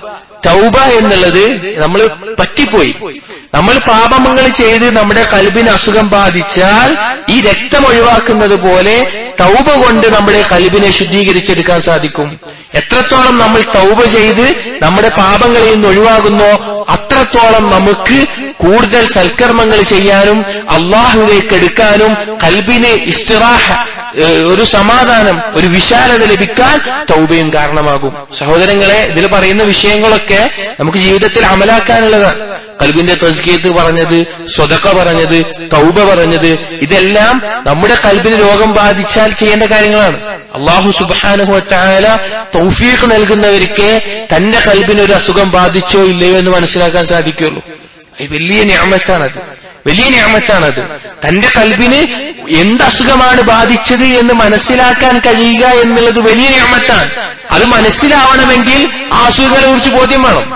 തൗബ എന്നുള്ളത് നമ്മൾ പറ്റിപ്പോയി നമ്മൾ പാപങ്ങൾ ചെയ്ത് നമ്മുടെ കൽബിന് അസുഖം ബാധിച്ചാൽ ഈ രക്തം ഒഴിവാക്കുന്നത് പോലെ തൗബ കൊണ്ട് നമ്മുടെ കൽബിനെ ശുദ്ധീകരിച്ചെടുക്കാൻ സാധിക്കും എത്രത്തോളം നമ്മൾ തൗബ ചെയ്ത് നമ്മുടെ പാപങ്ങളിൽ നിന്ന് ഒഴിവാകുന്നോ അത്രത്തോളം നമുക്ക് കൂടുതൽ സൽക്കർമ്മങ്ങൾ ചെയ്യാനും അള്ളാഹുവിലേക്ക് എടുക്കാനും കൽബിന് ഇസ്തിറാഹ ഏഹ് ഒരു സമാധാനം ഒരു വിശാലത ലഭിക്കാൻ തൗബയും കാരണമാകും സഹോദരങ്ങളെ ഇതിൽ പറയുന്ന വിഷയങ്ങളൊക്കെ നമുക്ക് ജീവിതത്തിൽ അമലാക്കാനുള്ളതാണ് കൽബിന്റെ തസ്കീയത്ത് പറഞ്ഞത് സ്വതക്ക പറഞ്ഞത് തൗബ പറഞ്ഞത് ഇതെല്ലാം നമ്മുടെ കൽബിന് രോഗം ബാധിച്ചാൽ ചെയ്യേണ്ട കാര്യങ്ങളാണ് അള്ളാഹു സുബാനുഹത്തായ തൗഫീഖ് നൽകുന്നവർക്ക് തന്റെ കൽബിന് ഒരു അസുഖം ബാധിച്ചോ ഇല്ലയോ എന്ന് മനസ്സിലാക്കാൻ സാധിക്കുള്ളൂ അത് വലിയ ഞാമത്താണത് വലിയ ഞാമത്താണത് തന്റെ കൽബിന് എന്ത് അസുഖമാണ് ബാധിച്ചത് എന്ന് മനസ്സിലാക്കാൻ കഴിയുക എന്നുള്ളത് വലിയ ഞാമത്താണ് അത് മനസ്സിലാവണമെങ്കിൽ ആ അസുഖങ്ങളെ കുറിച്ച് ബോധ്യം വേണം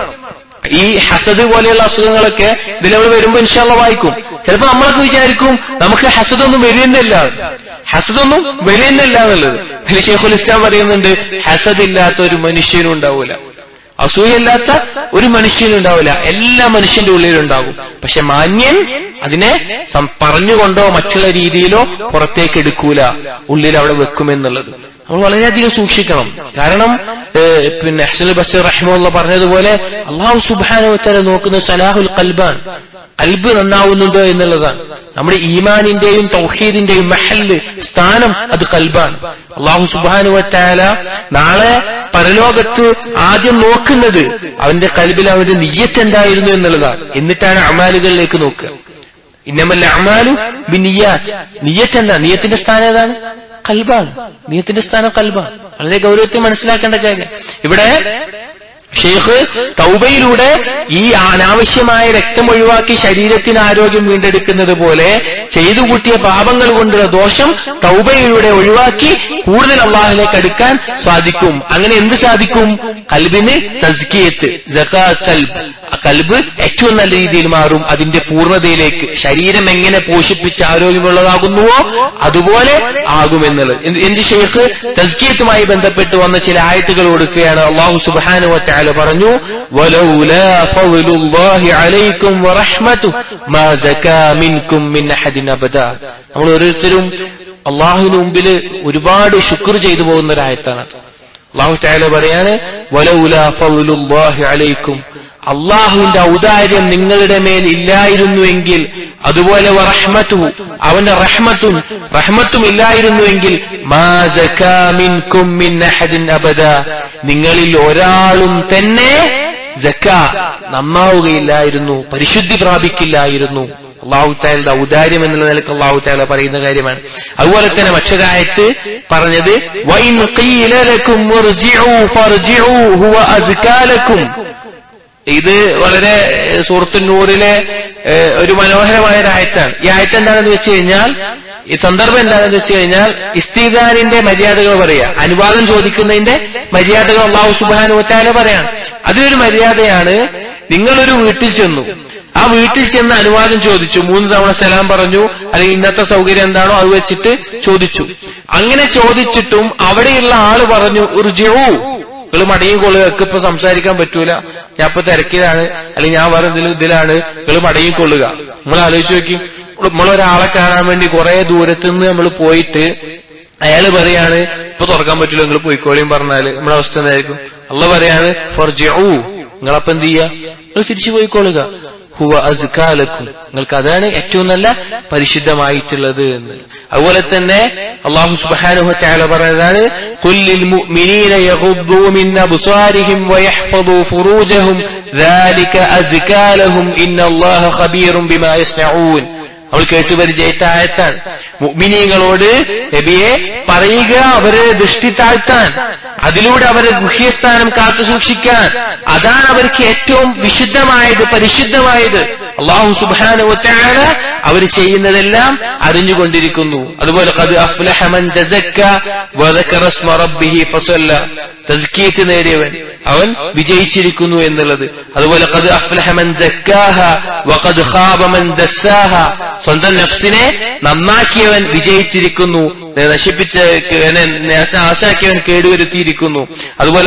ഈ ഹസദ് പോലെയുള്ള അസുഖങ്ങളൊക്കെ ഇതിൽ നമ്മൾ വരുമ്പോ ഇൻഷാല്ല വായിക്കും ചിലപ്പോ നമ്മളൊക്കെ വിചാരിക്കും നമുക്ക് ഹസദൊന്നും വരുന്നില്ല ഹസദൊന്നും വരുന്നില്ല എന്നുള്ളത് ഇതിൽ ഷെയ്ഖുൽ ഇസ്ലാം പറയുന്നുണ്ട് ഹസദ് ഇല്ലാത്ത ഒരു മനുഷ്യനും ഉണ്ടാവൂല അസൂയല്ലാത്ത ഒരു മനുഷ്യനും ഉണ്ടാവില്ല എല്ലാ മനുഷ്യന്റെ ഉള്ളിലുണ്ടാകും പക്ഷെ മാന്യൻ അതിനെ സം- പറഞ്ഞുകൊണ്ടോ മറ്റുള്ള രീതിയിലോ പുറത്തേക്ക് എടുക്കൂല ഉള്ളിൽ അവിടെ വെക്കുമെന്നുള്ളത് നമ്മൾ വളരെയധികം സൂക്ഷിക്കണം കാരണം ഏഹ്, പിന്നെ ഹസനുൽ ബഷീർ റഹ്മുള്ള പറഞ്ഞതുപോലെ അള്ളാഹു സുബാനുത്തല നോക്കുന്ന സലാഹുൽ കൽബാൻ കൽബ് നന്നാവുന്നുണ്ടോ എന്നുള്ളതാണ് നമ്മുടെ ഈമാനിന്റെയും തൗഹീദിന്റെയും മഹല് സ്ഥാനം അത് കൽബാണ് അള്ളാഹു സുബാനുവറ്റാല നാളെ പരലോകത്ത് ആദ്യം നോക്കുന്നത് അവന്റെ കൽബിൽ അവന്റെ നിയ്യത്ത് എന്തായിരുന്നു എന്നുള്ളതാണ് എന്നിട്ടാണ് അമാലുകളിലേക്ക് നോക്കുക ഇന്നമല്ല അമാലു ബിനിയാത്ത് നിയ്യത്ത് എന്താ നിയ്യത്തിന്റെ സ്ഥാനം ഏതാണ് കൽബാണ് നിയ്യത്തിന്റെ സ്ഥാനം കൽബാണ് വളരെ ഗൗരവത്തെ മനസ്സിലാക്കേണ്ട കാര്യം ഇവിടെ ഷെയ്ഖ് തൗബയിലൂടെ ഈ അനാവശ്യമായ രക്തം ഒഴിവാക്കി ശരീരത്തിന് ആരോഗ്യം വീണ്ടെടുക്കുന്നത് പോലെ ചെയ്തു കൂട്ടിയ പാപങ്ങൾ കൊണ്ടുള്ള ദോഷം തൗബയിലൂടെ ഒഴിവാക്കി കൂടുതൽ അള്ളാഹിലേക്ക് അടുക്കാൻ സാധിക്കും അങ്ങനെ എന്ത് സാധിക്കും കൽബിന് തസ്കിയത്ത് ജക്കാ കൽബ് ആ കൽബ് ഏറ്റവും നല്ല രീതിയിൽ മാറും അതിന്റെ പൂർണ്ണതയിലേക്ക് ശരീരം എങ്ങനെ പോഷിപ്പിച്ച് ആരോഗ്യമുള്ളതാകുന്നുവോ അതുപോലെ ആകുമെന്നുള്ളത് എന്ത് എന്ത് ഷെയ്ഖ് തസ്കിയത്തുമായി ബന്ധപ്പെട്ട് വന്ന ചില ആയത്തുകൾ കൊടുക്കുകയാണ് അള്ളാഹു സുബാനു വറ്റാല പറഞ്ഞു "വലൗലാ ഫദ്ലുല്ലാഹി അലൈക്കും വറഹ്മതുഹു മാ സകാ മിൻകും മിൻ അഹദിൻ അബദാ." നമ്മൾ ഓരോരുത്തരും അള്ളാഹുവിന് മുമ്പിൽ ഒരുപാട് ശുക്ർ ചെയ്തു പോകുന്ന ഒരു ആയത്താണ് അള്ളാഹു താല പറയാണ് "വലൗലാ ഫദ്ലുല്ലാഹി അലൈക്കും അള്ളാഹുവിന്റെ ഔദാര്യം നിങ്ങളുടെ മേൽ ഇല്ലായിരുന്നുവെങ്കിൽ അതുപോലെ റഹ്മത്തു അവന്റെ റഹ്മത്തും റഹ്മത്തും ഇല്ലായിരുന്നുവെങ്കിൽ മാ സകാ മിൻകും മിൻ അഹദിൻ അബദ നിങ്ങളിൽ ഒരാളും തന്നെ ജക്ക നന്നാവുകയില്ലായിരുന്നു പരിശുദ്ധി പ്രാപിക്കില്ലായിരുന്നു അള്ളാഹു താലയുടെ ഔദാര്യം എന്നുള്ള നിലക്ക് അള്ളാഹു താല പറയുന്ന കാര്യമാണ് അതുപോലെ തന്നെ മറ്റൊരായത്ത് പറഞ്ഞത് വൈൻ ഖീല ലക്കും ഇർജിഉ ഫർജിഉ ഹുവ അസ്കാ ലക്കും ഇത് വളരെ ഏഹ്, സൂറത്തുൽ നൂറിലെ ഏഹ്, ഒരു മനോഹരമായ ഒരു ആയത്താണ് ഈ ആയത്ത് എന്താണെന്ന് വെച്ച് കഴിഞ്ഞാൽ ഈ സന്ദർഭം എന്താണെന്ന് വെച്ച് കഴിഞ്ഞാൽ ഇസ്തിദാനിന്റെ മര്യാദകൾ പറയാ അനുവാദം ചോദിക്കുന്നതിന്റെ മര്യാദകൾ അള്ളാഹു സുബാനുവത്താല പറയാണ് അതിലൊരു മര്യാദയാണ് നിങ്ങളൊരു വീട്ടിൽ ചെന്നു ആ വീട്ടിൽ ചെന്ന് അനുവാദം ചോദിച്ചു മൂന്ന് തവണ സലാം പറഞ്ഞു അല്ലെങ്കിൽ ഇന്നത്തെ സൗകര്യം എന്താണോ അത് വെച്ചിട്ട് ചോദിച്ചു അങ്ങനെ ചോദിച്ചിട്ടും അവിടെയുള്ള ആള് പറഞ്ഞു ഉർജിഉ നിങ്ങൾ മടങ്ങിക്കൊള്ളുക ഒക്കെ ഇപ്പൊ സംസാരിക്കാൻ പറ്റൂല ഞാൻ ഇപ്പൊ തിരക്കിലാണ് അല്ലെങ്കിൽ ഞാൻ വേറെ എന്തെങ്കിലും ഇതിലാണ് നിങ്ങൾ മടങ്ങിക്കൊള്ളുക നമ്മൾ ആലോചിച്ച് നോക്കി നമ്മളൊരാളെ കാണാൻ വേണ്ടി കുറെ ദൂരത്ത് നിന്ന് നമ്മൾ പോയിട്ട് അയാള് പറയാണ് ഇപ്പൊ തുറക്കാൻ പറ്റില്ല നിങ്ങൾ പോയിക്കോളിയും പറഞ്ഞാല് നമ്മുടെ അവസ്ഥ എന്തായിരിക്കും അള്ള പറയാണ് ഫർജിഊ നിങ്ങളപ്പം എന്ത് ചെയ്യുക നിങ്ങൾ തിരിച്ചു പോയിക്കോളുക ഹുവ അസ്കാലക്കും നിങ്ങൾക്ക് അതാണ് ഏറ്റവും നല്ല പരിശുദ്ധമായിട്ടുള്ളത് എന്ന് അതുപോലെ തന്നെ അള്ളാഹു സുബ്ഹാനഹു തആല പറയുന്നതാണ് കുല്ലിൽ മുഅ്മിനീന യഗുദ്ദൂ മിൻ അബ്സാരിഹിം വയഹ്ഫദൂ ഫുറൂജഹും ذلك അസ്കാ ലഹും ഇന്നല്ലാഹ ഖബീറും ബിമാ യസ്നഊൻ അവൾ കേട്ടു പരിചയിച്ച ആയത്താണ് മുഅ്മിനീങ്ങളോട് നബിയെ പറയുക അവരെ ദൃഷ്ടി താഴ്ത്താൻ അതിലൂടെ അവരെ ഗുഹ്യസ്ഥാനം കാത്തു സൂക്ഷിക്കാൻ അതാണ് അവർക്ക് ഏറ്റവും വിശുദ്ധമായത് പരിശുദ്ധമായത് അള്ളാഹു സുബാന ഒറ്റാല അവർ ചെയ്യുന്നതെല്ലാം അറിഞ്ഞുകൊണ്ടിരിക്കുന്നു അതുപോലെ കത് അഫ്ലഹമൻ തസ്കീത്ത് നേടിയവൻ അവൻ വിജയിച്ചിരിക്കുന്നു എന്നുള്ളത് അതുപോലെ കത് അഫ്ലഹമൻ വഖദ് ഖാബമൻ ദസ്സാഹ സ്വന്തം നഫ്സിനെ നന്നാക്കിയവൻ വിജയിച്ചിരിക്കുന്നു നശിപ്പിച്ച നാശാക്കിയവൻ കേടുവരുത്തിയിരിക്കുന്നു അതുപോലെ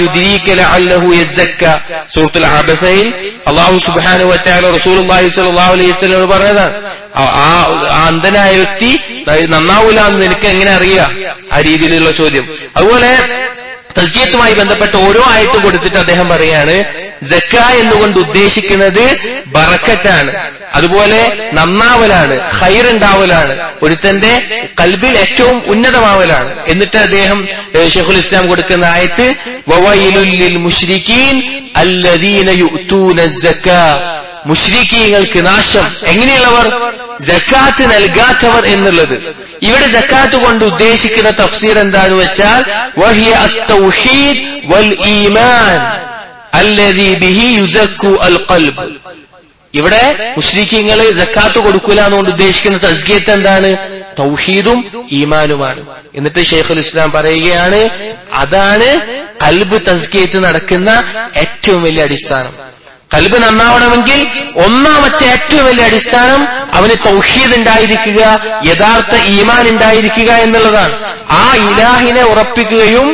സൂറത്തുൽ ആബസയിൽ അള്ളാഹു സുബാനു വറ്റാല റസൂൽ സലാഹു അലൈഹി സ്വലം പറഞ്ഞതാണ് ആ അന്ധനായ വ്യക്തി നന്നാവൂല എന്ന് നിനക്ക് എങ്ങനെ അറിയാം ആ രീതിയിലുള്ള ചോദ്യം അതുപോലെ തസ്കീയത്തുമായി ബന്ധപ്പെട്ട ഓരോ ആയത്തും കൊടുത്തിട്ട് അദ്ദേഹം പറയാണ് ജക്ക എന്നുകൊണ്ട് ഉദ്ദേശിക്കുന്നത് ബറക്കറ്റാണ് അതുപോലെ നന്നാവലാണ് ഹൈറുണ്ടാവലാണ് ഒരുത്തന്റെ കൽബിൽ ഏറ്റവും ഉന്നതമാവലാണ് എന്നിട്ട് അദ്ദേഹം ഷെഖുൽ ഇസ്ലാം കൊടുക്കുന്ന ആയത്ത് വവയിലുല്ലിൽ മുഷ്രിഖീൻ അല്ലദീന യുഅ്തൂന സക്കാ മുഷ്രിഖീങ്ങൾക്ക് നാശം എങ്ങനെയുള്ളവർ ജക്കാത്ത് നൽകാത്തവർ എന്നുള്ളത് ഇവിടെ ജക്കാത്ത് കൊണ്ട് ഉദ്ദേശിക്കുന്ന തഫ്സീർ എന്താന്ന് വെച്ചാൽ വഹിയ അത്തൗഹീദ് വൽ ഈമാൻ അല്ലദീ ബിഹി യുസക്കു അൽ ഖൽബ് ഇവിടെ മുഷ്രിഖീങ്ങള് ജക്കാത്ത് കൊടുക്കൂല എന്നുകൊണ്ട് ഉദ്ദേശിക്കുന്ന തസ്ഗീത്ത് എന്താണ് തൗഹീദും ഈമാനുമാണ് എന്നിട്ട് ഷെയ്ഖുൽ ഇസ്ലാം പറയുകയാണ് അതാണ് കൽബ് തസ്ഗീത്ത് നടക്കുന്ന ഏറ്റവും വലിയ അടിസ്ഥാനം കൽബ് നന്നാവണമെങ്കിൽ ഒന്നാമത്തെ ഏറ്റവും വലിയ അടിസ്ഥാനം അവന് തൗഹീദ് ഉണ്ടായിരിക്കുക യഥാർത്ഥ ഈമാൻ ഉണ്ടായിരിക്കുക എന്നുള്ളതാണ് ആ ഇലാഹിനെ ഉറപ്പിക്കുകയും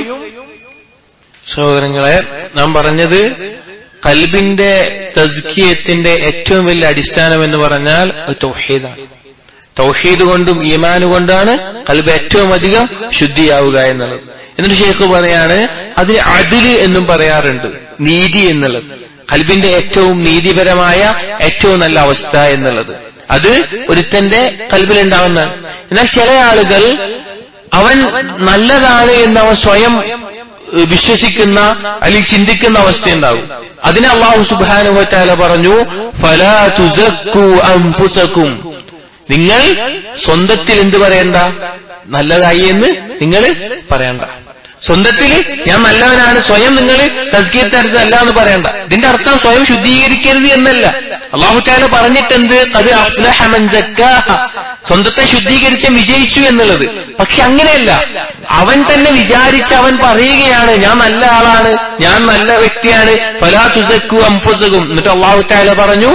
സഹോദരങ്ങളെ നാം പറഞ്ഞത് കൽബിന്റെ തസ്കിയത്തിന്റെ ഏറ്റവും വലിയ അടിസ്ഥാനം എന്ന് പറഞ്ഞാൽ അത് തൗഹീദാണ് തൗഹീദ് കൊണ്ടും ഈമാന് കൊണ്ടാണ് കൽബ് ഏറ്റവും അധികം ശുദ്ധിയാവുക എന്നുള്ളത് എന്നിട്ട് ഷെയ്ഖ് പറയാണ് അതിന് അതില് എന്നും പറയാറുണ്ട് നീതി എന്നുള്ളത് കൽബിന്റെ ഏറ്റവും നീതിപരമായ ഏറ്റവും നല്ല അവസ്ഥ എന്നുള്ളത് അത് ഒരുത്തന്റെ കൽബിലുണ്ടാവുന്നതാണ് എന്നാൽ ചില ആളുകൾ അവൻ നല്ലതാണ് എന്ന് അവൻ സ്വയം വിശ്വസിക്കുന്ന അല്ലെങ്കിൽ ചിന്തിക്കുന്ന അവസ്ഥയുണ്ടാകും അതിനെ അള്ളാഹു സുബാനുവറ്റാല പറഞ്ഞു ഫലാ തുസക്കു അംഫുസക്കും നിങ്ങൾ സ്വന്തത്തിൽ എന്ത് പറയണ്ട നല്ലതായി എന്ന് നിങ്ങൾ പറയണ്ട സ്വന്തത്തിൽ ഞാൻ നല്ലവനാണ് സ്വയം നിങ്ങൾ തസ്കീർത്തരുത് അല്ല എന്ന് പറയണ്ട ഇതിന്റെ അർത്ഥം സ്വയം ശുദ്ധീകരിക്കരുത് എന്നല്ല അള്ളാഹുറ്റാല പറഞ്ഞിട്ടെന്ത് അത് അഫ്ലഹമൻ സ്വന്തത്തെ ശുദ്ധീകരിച്ച് വിജയിച്ചു എന്നുള്ളത് പക്ഷെ അങ്ങനെയല്ല അവൻ തന്നെ വിചാരിച്ച് അവൻ പറയുകയാണ് ഞാൻ നല്ല ആളാണ് ഞാൻ നല്ല വ്യക്തിയാണ് ഫലാ തുസക്കു അംഫുസകും എന്നിട്ട് അള്ളാഹുറ്റാല പറഞ്ഞു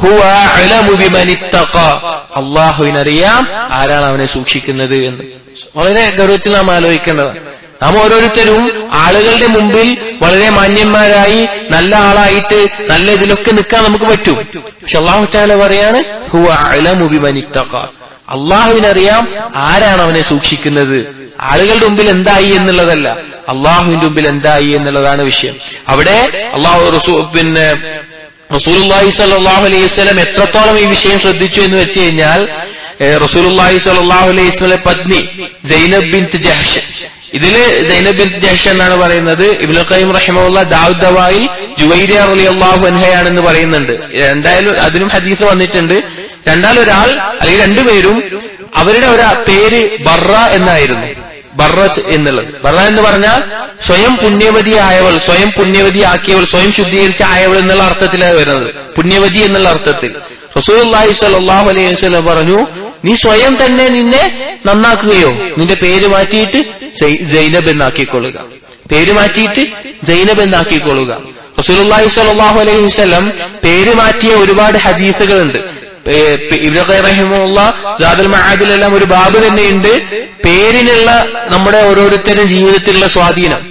അള്ളാഹുവിനറിയാം ആരാണ് അവനെ സൂക്ഷിക്കുന്നത് എന്ന് വളരെ ഗൗരവത്തിൽ നാം ആലോചിക്കേണ്ടതാണ് നാം ഓരോരുത്തരും ആളുകളുടെ മുമ്പിൽ വളരെ മാന്യന്മാരായി നല്ല ആളായിട്ട് നല്ല ഇതിലൊക്കെ നിൽക്കാൻ നമുക്ക് പറ്റും പക്ഷെ അള്ളാഹു താല പറയാണ് ഹുവ അലമുബിമനിത്തക്ക അള്ളാഹുവിനറിയാം ആരാണ് അവനെ സൂക്ഷിക്കുന്നത് ആളുകളുടെ മുമ്പിൽ എന്തായി എന്നുള്ളതല്ല അള്ളാഹുവിന്റെ മുമ്പിൽ എന്തായി എന്നുള്ളതാണ് വിഷയം അവിടെ അള്ളാഹു റസൂ പിന്നെ റസൂലുല്ലാഹി സല്ലാഹു അലൈഹി സ്വലം എത്രത്തോളം ഈ വിഷയം ശ്രദ്ധിച്ചു എന്ന് വെച്ച് കഴിഞ്ഞാൽ റസൂലുല്ലാഹി സല്ലാഹു അലൈഹി സ്വലം പത്നി ജൈനബ് ബിൻ ജഹ്ഷ് ഇതില് ജൈനബ് ബിൻ ജഹ്ഷ് എന്നാണ് പറയുന്നത് ഇബ്നു ഖയ്യിം റഹിമഹുല്ല ദാവൂദ് ദവായിൽ ജുവൈരിയ റളിയല്ലാഹു അൻഹയാണെന്ന് പറയുന്നുണ്ട് എന്തായാലും അതിനും ഹദീസ് വന്നിട്ടുണ്ട് രണ്ടാലൊരാൾ അല്ലെങ്കിൽ രണ്ടുപേരും അവരുടെ ഒരു പേര് ബറ എന്നായിരുന്നു ബറ എന്നുള്ളത് ബറ എന്ന് പറഞ്ഞാൽ സ്വയം പുണ്യവതിയായവൾ സ്വയം പുണ്യവതിയാക്കിയവൾ സ്വയം ശുദ്ധീകരിച്ച ആയവൾ എന്നുള്ള അർത്ഥത്തിലാണ് വരുന്നത് പുണ്യവതി എന്നുള്ള അർത്ഥത്തിൽ റസൂൽ സല്ലാഹു അലൈഹി വസല്ലം പറഞ്ഞു നീ സ്വയം തന്നെ നിന്നെ നന്നാക്കുകയോ നിന്റെ പേര് മാറ്റിയിട്ട് ജൈനബ് എന്നാക്കിക്കൊള്ളുക പേര് മാറ്റിയിട്ട് ജൈനബ് എന്നാക്കിക്കൊള്ളുക റസൂലുള്ളാഹി സ്വല്ലല്ലാഹു അലൈഹി വസല്ലം പേര് മാറ്റിയ ഒരുപാട് ഹദീസുകളുണ്ട് റഹിമുള്ള ജാദുൽ മഹാദിലെല്ലാം ഒരു ബാബ് തന്നെയുണ്ട് പേരിനുള്ള നമ്മുടെ ഓരോരുത്തരുടെ ജീവിതത്തിലുള്ള സ്വാധീനം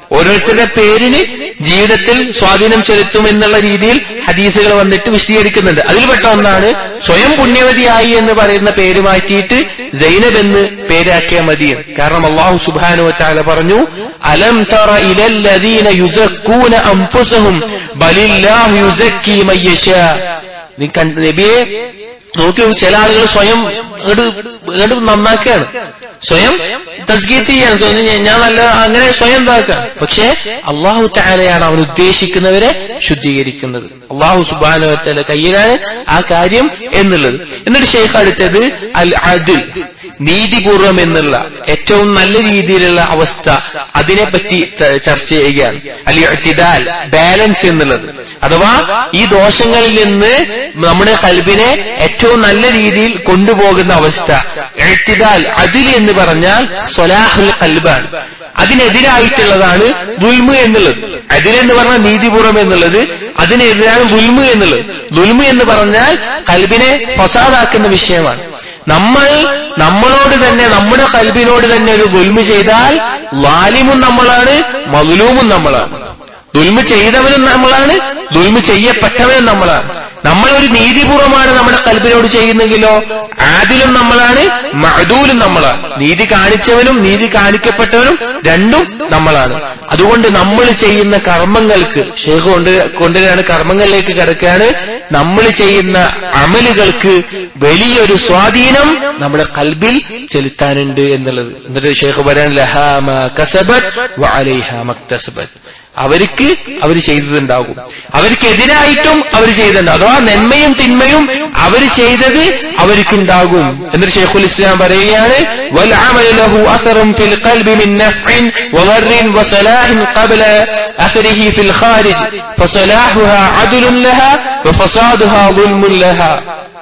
ഓരോരുത്തരുടെ പേരിന് ജീവിതത്തിൽ സ്വാധീനം ചെലുത്തും എന്നുള്ള രീതിയിൽ ഹദീസുകൾ വന്നിട്ട് വിശദീകരിക്കുന്നുണ്ട് അതിൽപ്പെട്ട ഒന്നാണ് സ്വയം പുണ്യവതിയായി എന്ന് പറയുന്ന പേര് മാറ്റിയിട്ട് സൈനബ് എന്ന് പേരാക്കിയ മതി കാരണം അള്ളാഹു സുബാനു വച്ചാല പറഞ്ഞു അലം തറ ഇലല്ലദീന യുസക്കൂന അംഫുസഹും ബലില്ലാഹു യുസക്കി മയ്യശാ നീ കണ്ട നബിയെ നോക്കി ചില ആളുകൾ സ്വയം ഇങ്ങോട്ട് ഇങ്ങോട്ട് നന്നാക്കുകയാണ് സ്വയം തസ്ഗീത്ത് ചെയ്യാൻ തോന്നി ഞാൻ നല്ല അങ്ങനെ സ്വയം എന്താക്കാം പക്ഷേ അള്ളാഹു താലയാണ് അവൻ ഉദ്ദേശിക്കുന്നവരെ ശുദ്ധീകരിക്കുന്നത് അള്ളാഹു സുബാനുവത്തല കയ്യിലാണ് ആ കാര്യം എന്നുള്ളത് എന്നിട്ട് ഷെയ്ഖ് അടുത്തത് അൽ അദിൽ നീതിപൂർവം എന്നുള്ള ഏറ്റവും നല്ല രീതിയിലുള്ള അവസ്ഥ അതിനെപ്പറ്റി ചർച്ച ചെയ്യുകയാണ് അൽ ഇഅ്തിദാൽ ബാലൻസ് എന്നുള്ളത് അഥവാ ഈ ദോഷങ്ങളിൽ നിന്ന് നമ്മുടെ കൽബിനെ ഏറ്റവും നല്ല രീതിയിൽ കൊണ്ടുപോകുന്ന അവസ്ഥ എഴുത്തിദാൽ അതിൽ എന്ന് പറഞ്ഞാൽ സ്വലാഹുൽ കൽബാണ് അതിനെതിരായിട്ടുള്ളതാണ് ദുൽമു എന്നുള്ളത് അതിലെന്ന് പറഞ്ഞാൽ നീതിപൂർവം എന്നുള്ളത് അതിനെതിരാണ് ദുൽമു എന്നുള്ളത് ദുൽമു എന്ന് പറഞ്ഞാൽ കൽബിനെ ഫസാദാക്കുന്ന വിഷയമാണ് നമ്മൾ നമ്മളോട് തന്നെ നമ്മുടെ കൽബിനോട് തന്നെ ഒരു ദുൽമു ചെയ്താൽ ലാലിമും നമ്മളാണ് മതുലൂമും നമ്മളാണ് ദുൽമ ചെയ്തവനും നമ്മളാണ് ദുൽമ ചെയ്യപ്പെട്ടവനും നമ്മളാണ് നമ്മൾ ഒരു നീതിപൂർവമാണ് നമ്മുടെ കൽബിനോട് ചെയ്യുന്നെങ്കിലോ ആദിലും നമ്മളാണ് മഅദൂലും നമ്മളാണ് നീതി കാണിച്ചവനും നീതി കാണിക്കപ്പെട്ടവനും രണ്ടും നമ്മളാണ് അതുകൊണ്ട് നമ്മൾ ചെയ്യുന്ന കർമ്മങ്ങൾക്ക് ഷേഖ് കൊണ്ട് കൊണ്ടുവരാണ് കർമ്മങ്ങളിലേക്ക് കിടക്കുകയാണ് നമ്മൾ ചെയ്യുന്ന അമലുകൾക്ക് വലിയൊരു സ്വാധീനം നമ്മുടെ കൽബിൽ ചെലുത്താനുണ്ട് എന്നുള്ളത് എന്നിട്ട് ഷേഖ് പറയാൻ ലഹാമ കസബത് വഅലൈഹ മക്തസബത് അവർക്ക് അവർ ചെയ്തതുണ്ടാകും അവർക്കെതിരായിട്ടും അവർ ചെയ്തിട്ടുണ്ടാകും അഥവാ നന്മയും തിന്മയും അവർ ചെയ്തത് അവർക്കുണ്ടാകും എന്നിട്ട് ഷെയ്ഖുൽ ഇസ്ലാം പറയുകയാണ് والعمل له أثر في القلب من نفع وضر وصلاح قبل أثره في الخارج فصلاحها عدل لها وفسادها ظلم لها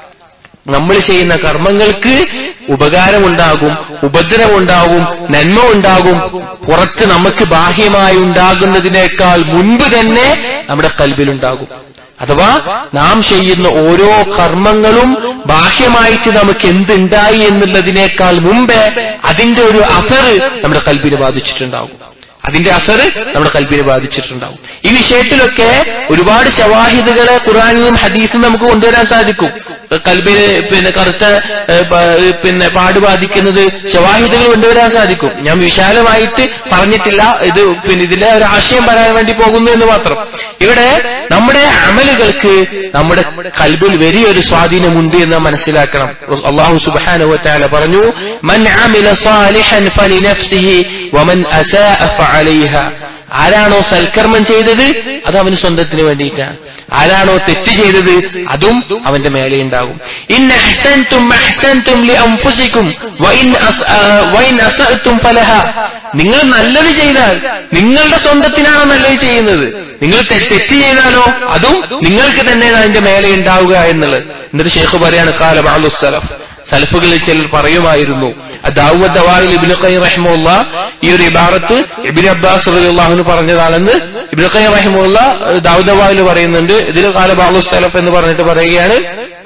നമ്മൾ ചെയ്യുന്ന കർമ്മങ്ങൾക്ക് ഉപകാരമുണ്ടാകും ഉപദ്രവമുണ്ടാകും നന്മ ഉണ്ടാകും പുറത്ത് നമുക്ക് ബാഹ്യമായി ഉണ്ടാകുന്നതിനേക്കാൾ മുൻപ് തന്നെ നമ്മുടെ കൽബിലുണ്ടാകും അഥവാ നാം ചെയ്യുന്ന ഓരോ കർമ്മങ്ങളും ബാഹ്യമായിട്ട് നമുക്ക് എന്തുണ്ടായി എന്നുള്ളതിനേക്കാൾ മുമ്പേ അതിന്റെ ഒരു അഫർ നമ്മുടെ കൽബിനെ ബാധിച്ചിട്ടുണ്ടാകും അതിന്റെ അസറ് നമ്മുടെ കൽബിനെ ബാധിച്ചിട്ടുണ്ടാവും ഈ വിഷയത്തിലൊക്കെ ഒരുപാട് ശവാഹിദുകളെ ഖുറാനിലും ഹദീസും നമുക്ക് കൊണ്ടുവരാൻ സാധിക്കും കൽബിന് പിന്നെ കറുത്ത പിന്നെ പാട് ബാധിക്കുന്നത് ശവാഹിദുകൾ കൊണ്ടുവരാൻ സാധിക്കും ഞാൻ വിശാലമായിട്ട് പറഞ്ഞിട്ടില്ല ഇത് പിന്നെ ഇതിലെ ഒരു ആശയം പറയാൻ വേണ്ടി പോകുന്നു എന്ന് മാത്രം ഇവിടെ നമ്മുടെ അമലുകൾക്ക് നമ്മുടെ കൽബിൽ വലിയൊരു സ്വാധീനമുണ്ട് എന്ന് മനസ്സിലാക്കണം അള്ളാഹു സുബാനുവറ്റാല പറഞ്ഞു മൻ അമില സാലിഹൻ ഫലിനഫ്സിഹി വമൻ അസാഅ ഫഅലൈഹ ആരാണോ സൽക്കർമ്മം ചെയ്തത് അത് അവന് സ്വന്തത്തിന് വേണ്ടിയിട്ടാണ് ആരാണോ തെറ്റ് ചെയ്തത് അതും അവന്റെ മേലെ ഉണ്ടാകും ഇൻ അഹ്സൻതും അഹ്സൻതും ലി അൻഫുസിക്കും വഇൻ വഇൻ അസഅതും ഫലഹ നിങ്ങൾ നല്ലത് ചെയ്താൽ നിങ്ങളുടെ സ്വന്തത്തിനാണോ നല്ലത് ചെയ്യുന്നത് നിങ്ങൾ തെറ്റ് ചെയ്താലോ അതും നിങ്ങൾക്ക് തന്നെ അതിന്റെ മേലെ ഉണ്ടാവുക എന്നുള്ളത് എന്നിട്ട് ഷേഖ് പറയാണ് കാല ബാലു സലഫ് സലഫുകളിൽ ചിലർ പറയുമായിരുന്നു ദാവൂദ്ദവായിൽ ഇബിന് ഖയ്യം റഹിമുള്ള ഈ ഒരു ഇബാറത്ത് ഇബിൻ അബ്ബാസ് റളിയല്ലാഹുവിന് പറഞ്ഞതാണെന്ന് ഇബിന് ഖയ്യം റഹിമുള്ള ദാവൂദ്ദവായിൽ പറയുന്നുണ്ട് ഇതിൽ കാല ബാലു സലഫ് എന്ന് പറഞ്ഞിട്ട് പറയുകയാണ്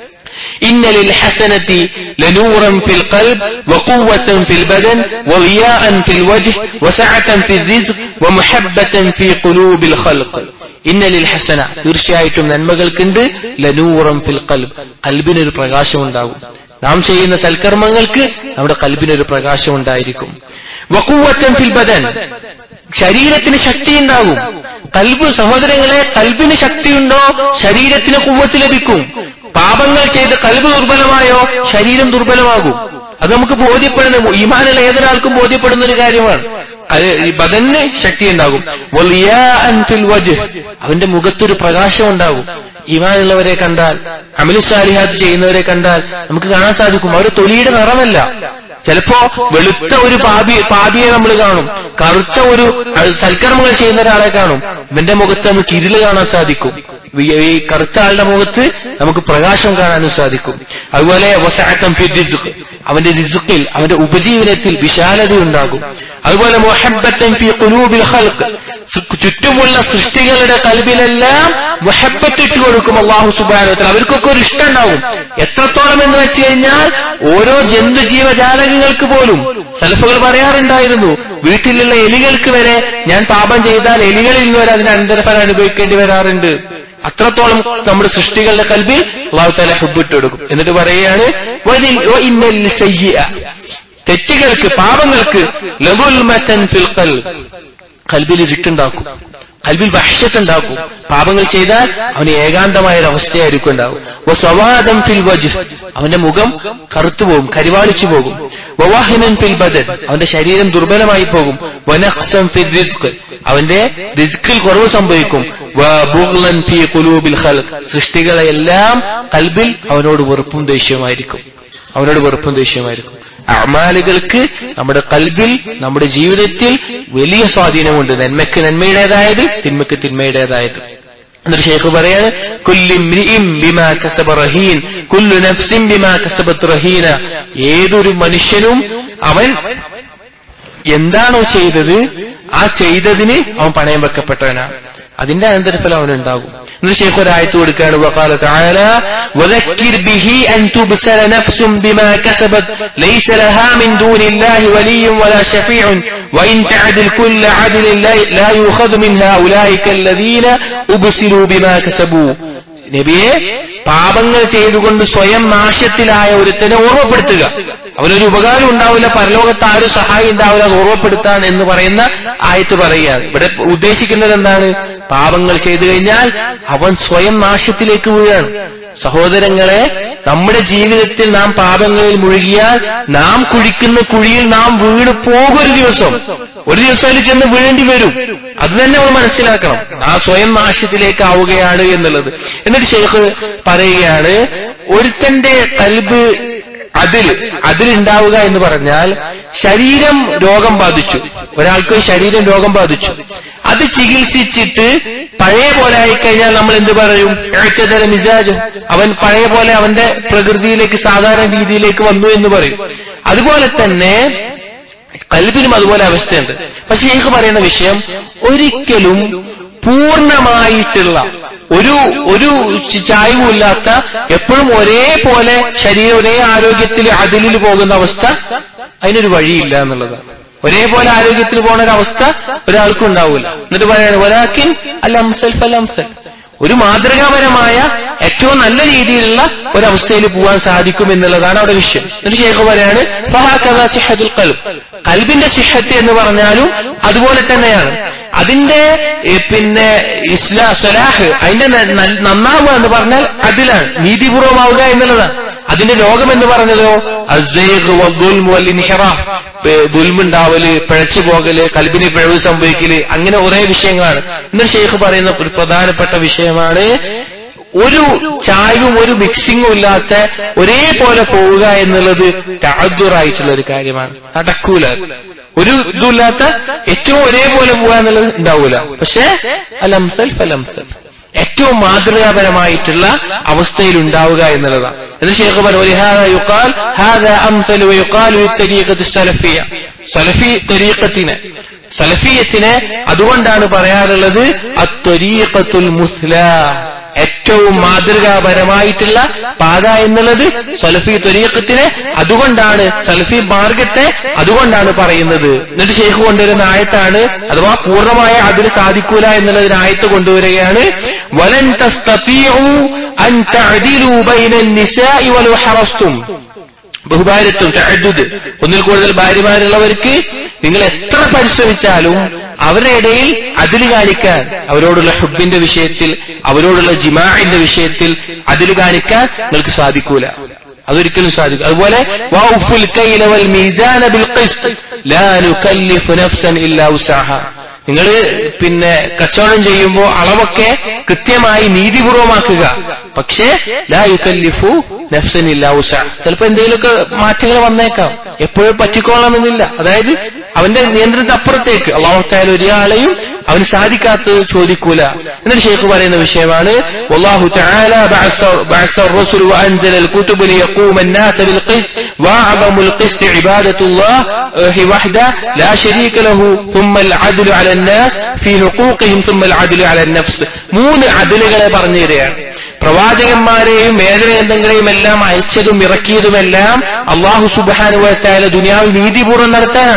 إن للحسنة لنورا في القلب وقوة في البدن وضياء في الوجه وسعة في الرزق ومحبة في قلوب الخلق ഇന്ന ലിൽ ഹസന തീർച്ചയായിട്ടും നന്മകൾക്കുണ്ട് ലനൂറം ഫിൽ കൽബ് കൽബിനൊരു പ്രകാശം ഉണ്ടാകും നാം ചെയ്യുന്ന സൽക്കർമ്മങ്ങൾക്ക് നമ്മുടെ കൽബിനൊരു പ്രകാശം ഉണ്ടായിരിക്കും വക്കൂവറ്റം ഫിൽ ബദൻ ശരീരത്തിന് ശക്തി ഉണ്ടാകും കൽബ് സഹോദരങ്ങളെ കൽബിന് ശക്തിയുണ്ടോ ശരീരത്തിന് കുവ്വത്ത് ലഭിക്കും പാപങ്ങൾ ചെയ്ത് കൽബ് ദുർബലമായോ ശരീരം ദുർബലമാകും അത് നമുക്ക് ബോധ്യപ്പെടുന്ന ഈമാനുള്ള ഏതൊരാൾക്കും ബോധ്യപ്പെടുന്ന ഒരു കാര്യമാണ് ബദന് ശക്തി ഉണ്ടാകും അവന്റെ മുഖത്തൊരു പ്രകാശം ഉണ്ടാകും ഈമാനുള്ളവരെ കണ്ടാൽ അമലുസാലിഹാത്ത് ചെയ്യുന്നവരെ കണ്ടാൽ നമുക്ക് കാണാൻ സാധിക്കും അവർ തൊലിയുടെ നിറമല്ല ചിലപ്പോ വെളുത്ത ഒരു പാപി പാപിയെ നമ്മൾ കാണും കറുത്ത ഒരു സൽക്കർമ്മങ്ങൾ ചെയ്യുന്ന ഒരാളെ കാണും ഇവന്റെ മുഖത്ത് നമുക്ക് ഇരുള് കാണാൻ സാധിക്കും ഈ കറുത്ത ആളുടെ മുഖത്ത് നമുക്ക് പ്രകാശം കാണാനും സാധിക്കും അതുപോലെ വസാത്തം അവന്റെ റിസുക്കിൽ അവന്റെ ഉപജീവനത്തിൽ വിശാലതയുണ്ടാകും അതുപോലെ മൊഹബത്തൻ ഫി ഖുലൂബിൽ ഖൽഖ് ചുറ്റുമുള്ള സൃഷ്ടികളുടെ കൽബിലെല്ലാം മുഹബത്തിട്ട് കൊടുക്കും അള്ളാഹു സുബാനത്തിൽ അവർക്കൊക്കെ ഒരു ഇഷ്ടം ഉണ്ടാവും എത്രത്തോളം എന്ന് വെച്ച് കഴിഞ്ഞാൽ ഓരോ ജന്തു ജീവജാലകങ്ങൾക്ക് പോലും സലഫുകൾ പറയാറുണ്ടായിരുന്നു വീട്ടിലുള്ള എലികൾക്ക് വരെ ഞാൻ പാപം ചെയ്താൽ എലികളിൽ നിന്ന് വരെ അതിന് അനന്തരഫലം അനുഭവിക്കേണ്ടി വരാറുണ്ട് അത്രത്തോളം നമ്മുടെ സൃഷ്ടികളുടെ കൽബിൽ അള്ളാഹു താല ഹുബിട്ട് കൊടുക്കും എന്നിട്ട് പറയുകയാണ് "വലിൽ- വഇന്നൽ സയ്യിഅ." തെറ്റുകൾക്ക് പാപങ്ങൾക്ക് ലഗുൽമതൻ ഫിൽ ഖൽബ് കൽബിൽ ഇരുട്ടുണ്ടാക്കും കൽബിൽ വഹ്ഷത്തുണ്ടാക്കും പാപങ്ങൾ ചെയ്താൽ അവന് ഏകാന്തമായ ഒരു അവസ്ഥയായിരിക്കും ഉണ്ടാവും വ സവാദം ഫിൽ വജ് അവന്റെ മുഖം കറുത്തുപോകും കരിവാളിച്ചു പോകും വവാഹിനൻ ഫിൽ ബദൻ അവന്റെ ശരീരം ദുർബലമായി പോകും വനഖ്സം ഫിൽ റിസ്ക് അവന്റെ റിസ്കിൽ കുറവ് സംഭവിക്കും വബുഗ്ലൻ ഫി ഖുലൂബിൽ ഖൽഖ് സൃഷ്ടികളെല്ലാം കൽബിൽ അവനോട് വെറുപ്പും ദേഷ്യമായിരിക്കും അവനോട് വെറുപ്പും ദേഷ്യമായിരിക്കും അമാലുകൾക്ക് നമ്മുടെ കൽബിൽ നമ്മുടെ ജീവിതത്തിൽ വലിയ സ്വാധീനമുണ്ട് നന്മയ്ക്ക് നന്മയുടേതായത് തിന്മയ്ക്ക് തിന്മയുടേതായത് എന്നിട്ട് ഷേഖ് പറയാണ് കുല്ലു ഇംരിഇം ബിമാ കസബ റഹീൻ കുല്ലു നഫ്സിൻ ബിമാ കസബത്ത് റഹീന ഏതൊരു മനുഷ്യനും അവൻ എന്താണോ ചെയ്തത് ആ ചെയ്തതിന് അവൻ പണയം വെക്കപ്പെട്ടവനാണ് അതിന്റെ അനന്തരഫലം അവനുണ്ടാകും എന്നിട്ട് ഷേഖ് ഒരു ആയത്ത് കൊടുക്കുകയാണ് وقال تعالى وذكر به أن تبسل نفس بما كسبت ليس لها من دون الله ولي ولا شفيع وإن تعدل كل عدل لا- لا يؤخذ منها أولئك الذين أبسلوا بما كسبوا നബിയെ പാപങ്ങൾ ചെയ്തുകൊണ്ട് സ്വയം നാശത്തിലായ ഒരുത്തനെ ഓർമ്മപ്പെടുത്തുക അവനൊരു ഉപകാരം ഉണ്ടാവില്ല പരലോകത്ത് ആരും സഹായം ഉണ്ടാവില്ല അത് ഓർമ്മപ്പെടുത്താൻ എന്ന് പറയുന്ന ആയത്ത് പറയുകയാണ് ഇവിടെ ഉദ്ദേശിക്കുന്നത് എന്താണ് പാപങ്ങൾ ചെയ്തു കഴിഞ്ഞാൽ അവൻ സ്വയം നാശത്തിലേക്ക് വീഴാണ് സഹോദരങ്ങളെ നമ്മുടെ ജീവിതത്തിൽ നാം പാപങ്ങളിൽ മുഴുകിയാൽ നാം കുഴിക്കുന്ന കുഴിയിൽ നാം വീണ് പോകും ഒരു ദിവസം ഒരു ദിവസം അതിൽ ചെന്ന് വീഴേണ്ടി വരും അത് തന്നെ നമ്മൾ മനസ്സിലാക്കണം ആ സ്വയം നാശത്തിലേക്ക് ആവുകയാണ് എന്നുള്ളത് എന്നിട്ട് ഷെയ്ഖ് പറയുകയാണ് ഒരുത്തന്റെ കൽബ് അതിൽ അതിലുണ്ടാവുക എന്ന് പറഞ്ഞാൽ ശരീരം രോഗം ബാധിച്ചു ഒരാൾക്ക് ശരീരം രോഗം ബാധിച്ചു അത് ചികിത്സിച്ചിട്ട് പഴയ പോലെ ആയിക്കഴിഞ്ഞാൽ നമ്മൾ എന്ത് പറയും ഏറ്റതര മിസാജ് അവൻ പഴയ പോലെ അവന്റെ പ്രകൃതിയിലേക്ക് സാധാരണ രീതിയിലേക്ക് വന്നു എന്ന് പറയും അതുപോലെ തന്നെ കൽബിനും അതുപോലെ അവസ്ഥയുണ്ട് പക്ഷെ എനിക്ക് പറയുന്ന വിഷയം ഒരിക്കലും പൂർണ്ണമായിട്ടുള്ള ഒരു ഒരു ചായവുമില്ലാത്ത എപ്പോഴും ഒരേപോലെ ശരീരം ഒരേ ആരോഗ്യത്തിൽ അതിലിൽ പോകുന്ന അവസ്ഥ അതിനൊരു വഴിയില്ല എന്നുള്ളതാണ് ഒരേപോലെ ആരോഗ്യത്തിൽ പോകുന്ന ഒരു അവസ്ഥ ഒരാൾക്കും ഉണ്ടാവില്ല എന്നിട്ട് പറയാണ് ഒരാക്കിൻ അല്ല അംസൽ ഫൽ അംസൽ ഒരു മാതൃകാപരമായ ഏറ്റവും നല്ല രീതിയിലുള്ള ഒരവസ്ഥയിൽ പോകാൻ സാധിക്കും എന്നുള്ളതാണ് അവിടെ വിഷയം എന്നിട്ട് ശേഖർ പറയാണ് ഫഹാക്കഥ സിഹത്തുൽ കൽബ് കൽബിന്റെ സിഹത്ത് എന്ന് പറഞ്ഞാലും അതുപോലെ തന്നെയാണ് അതിന്റെ ഏ, പിന്നെ ഇസ്ലാ സ്വലാഹ് അതിന്റെ ന- ന- നന്നാവുക എന്ന് പറഞ്ഞാൽ അതിലാണ് നീതിപൂർവമാവുക എന്നുള്ളതാണ് അതിന്റെ രോഗം എന്ന് പറഞ്ഞതോ അസ്സൈഖ് വദ്ദുൽമ് വൽ ഇൻഹിറാഫ് പേ- ദുൽമുണ്ടാവല് പിഴച്ചു പോകല് കൽബിന് പിഴവ് സംഭവിക്കല് അങ്ങനെ കുറെ വിഷയങ്ങളാണ് ഇന്ന് ഷെയ്ഖ് പറയുന്ന ഒരു പ്രധാനപ്പെട്ട വിഷയമാണ് ഒരു ചായവും ഒരു മിക്സിങ്ങും ഇല്ലാത്ത ഒരേപോലെ പോവുക എന്നുള്ളത് താദുറായിട്ടുള്ള ഒരു കാര്യമാണ് നടക്കൂല അത്. ഒരു ഇതുമില്ലാത്ത ഏറ്റവും ഒരേപോലെ പോവുക എന്നുള്ളത് ഉണ്ടാവൂല പക്ഷേ അലംസൽ ഫലംസൽ ഏറ്റവും മാതൃകാപരമായിട്ടുള്ള അവസ്ഥയിൽ ഉണ്ടാവുക എന്നുള്ളതാണ് എന്ന് ഷേഖ് പറഞ്ഞു "ولهذا يقال هذا أمثل ويقال للطريقة السلفية സലഫി തരീഖത്തിനെ സലഫിയത്തിനെ അതുകൊണ്ടാണ് പറയാറുള്ളത് അത്വരീഖത്തുൽ മുസ്ല ഏറ്റവും മാതൃകാപരമായിട്ടുള്ള പാത എന്നുള്ളത് സലഫി ത്വരീഖത്തിനെ അതുകൊണ്ടാണ് സലഫി മാർഗത്തെ അതുകൊണ്ടാണ് പറയുന്നത് എന്നിട്ട് ഷെയ്ഖ് കൊണ്ടുവരുന്ന ആയത്താണ് അഥവാ പൂർണ്ണമായ അതിൽ സാധിക്കൂല എന്നുള്ളതിന് ആയത്ത് കൊണ്ടുവരികയാണ് വലൻ തസ്തീഉ അൻ തഅദിലു ബൈന നിസാഇ വലൗ ഹറസ്തും ബഹുഭാര്യത്വം തഅദ്ദുദ് ഒന്നിൽ കൂടുതൽ ഭാര്യമാരുള്ളവർക്ക് നിങ്ങൾ എത്ര പരിശ്രമിച്ചാലും അവരുടെ ഇടയിൽ അതിൽ കാണിക്കാൻ അവരോടുള്ള ഹുബിന്റെ വിഷയത്തിൽ അവരോടുള്ള ജിമാഇന്റെ വിഷയത്തിൽ അതിൽ കാണിക്കാൻ നിങ്ങൾക്ക് സാധിക്കൂല അതൊരിക്കലും സാധിക്കും അതുപോലെ വൗഫുൽ കൈല വൽ മീസാന ബിൽ ഖിസ്ത് ലാ നുകല്ലിഫു നഫ്സൻ ഇല്ലാ ഉസാഹ നിങ്ങൾ പിന്നെ കച്ചവടം ചെയ്യുമ്പോൾ അളവൊക്കെ കൃത്യമായി നീതിപൂർവമാക്കുക പക്ഷേ ലാ യുക്കല്ലിഫു നഫ്സൻ ഇല്ലാ ഉസ ചിലപ്പോ എന്തെങ്കിലുമൊക്കെ മാറ്റങ്ങൾ വന്നേക്കാം എപ്പോഴും പറ്റിക്കൊള്ളണമെന്നില്ല അതായത് അവന്റെ നിയന്ത്രണത്തിന് അപ്പുറത്തേക്ക് അള്ളാഹുത്തായാൽ ഒരാളെയും അവന് സാധിക്കാത്തത് ചോദിക്കൂല എന്നിട്ട് ഷെയ്ഖ് പറയുന്ന വിഷയമാണ് والله تعالى بعث بعث الرسل وانزل الكتب ليقوم الناس بالقسط واعظم القسط عباده الله وحده لا شريك له ثم العدل على الناس في حقوقهم ثم العدل على النفس മൂന്ന് അതിലുകളെ പറഞ്ഞു തരികയാണ് പ്രവാചകന്മാരെയും വേദനഗ്രന്ഥങ്ങളെയും എല്ലാം അയച്ചതും ഇറക്കിയതുമെല്ലാം അള്ളാഹു സുബാനുവത്തായ ദുനിയാവിൽ നീതിപൂർവ്വം നടത്താനാണ്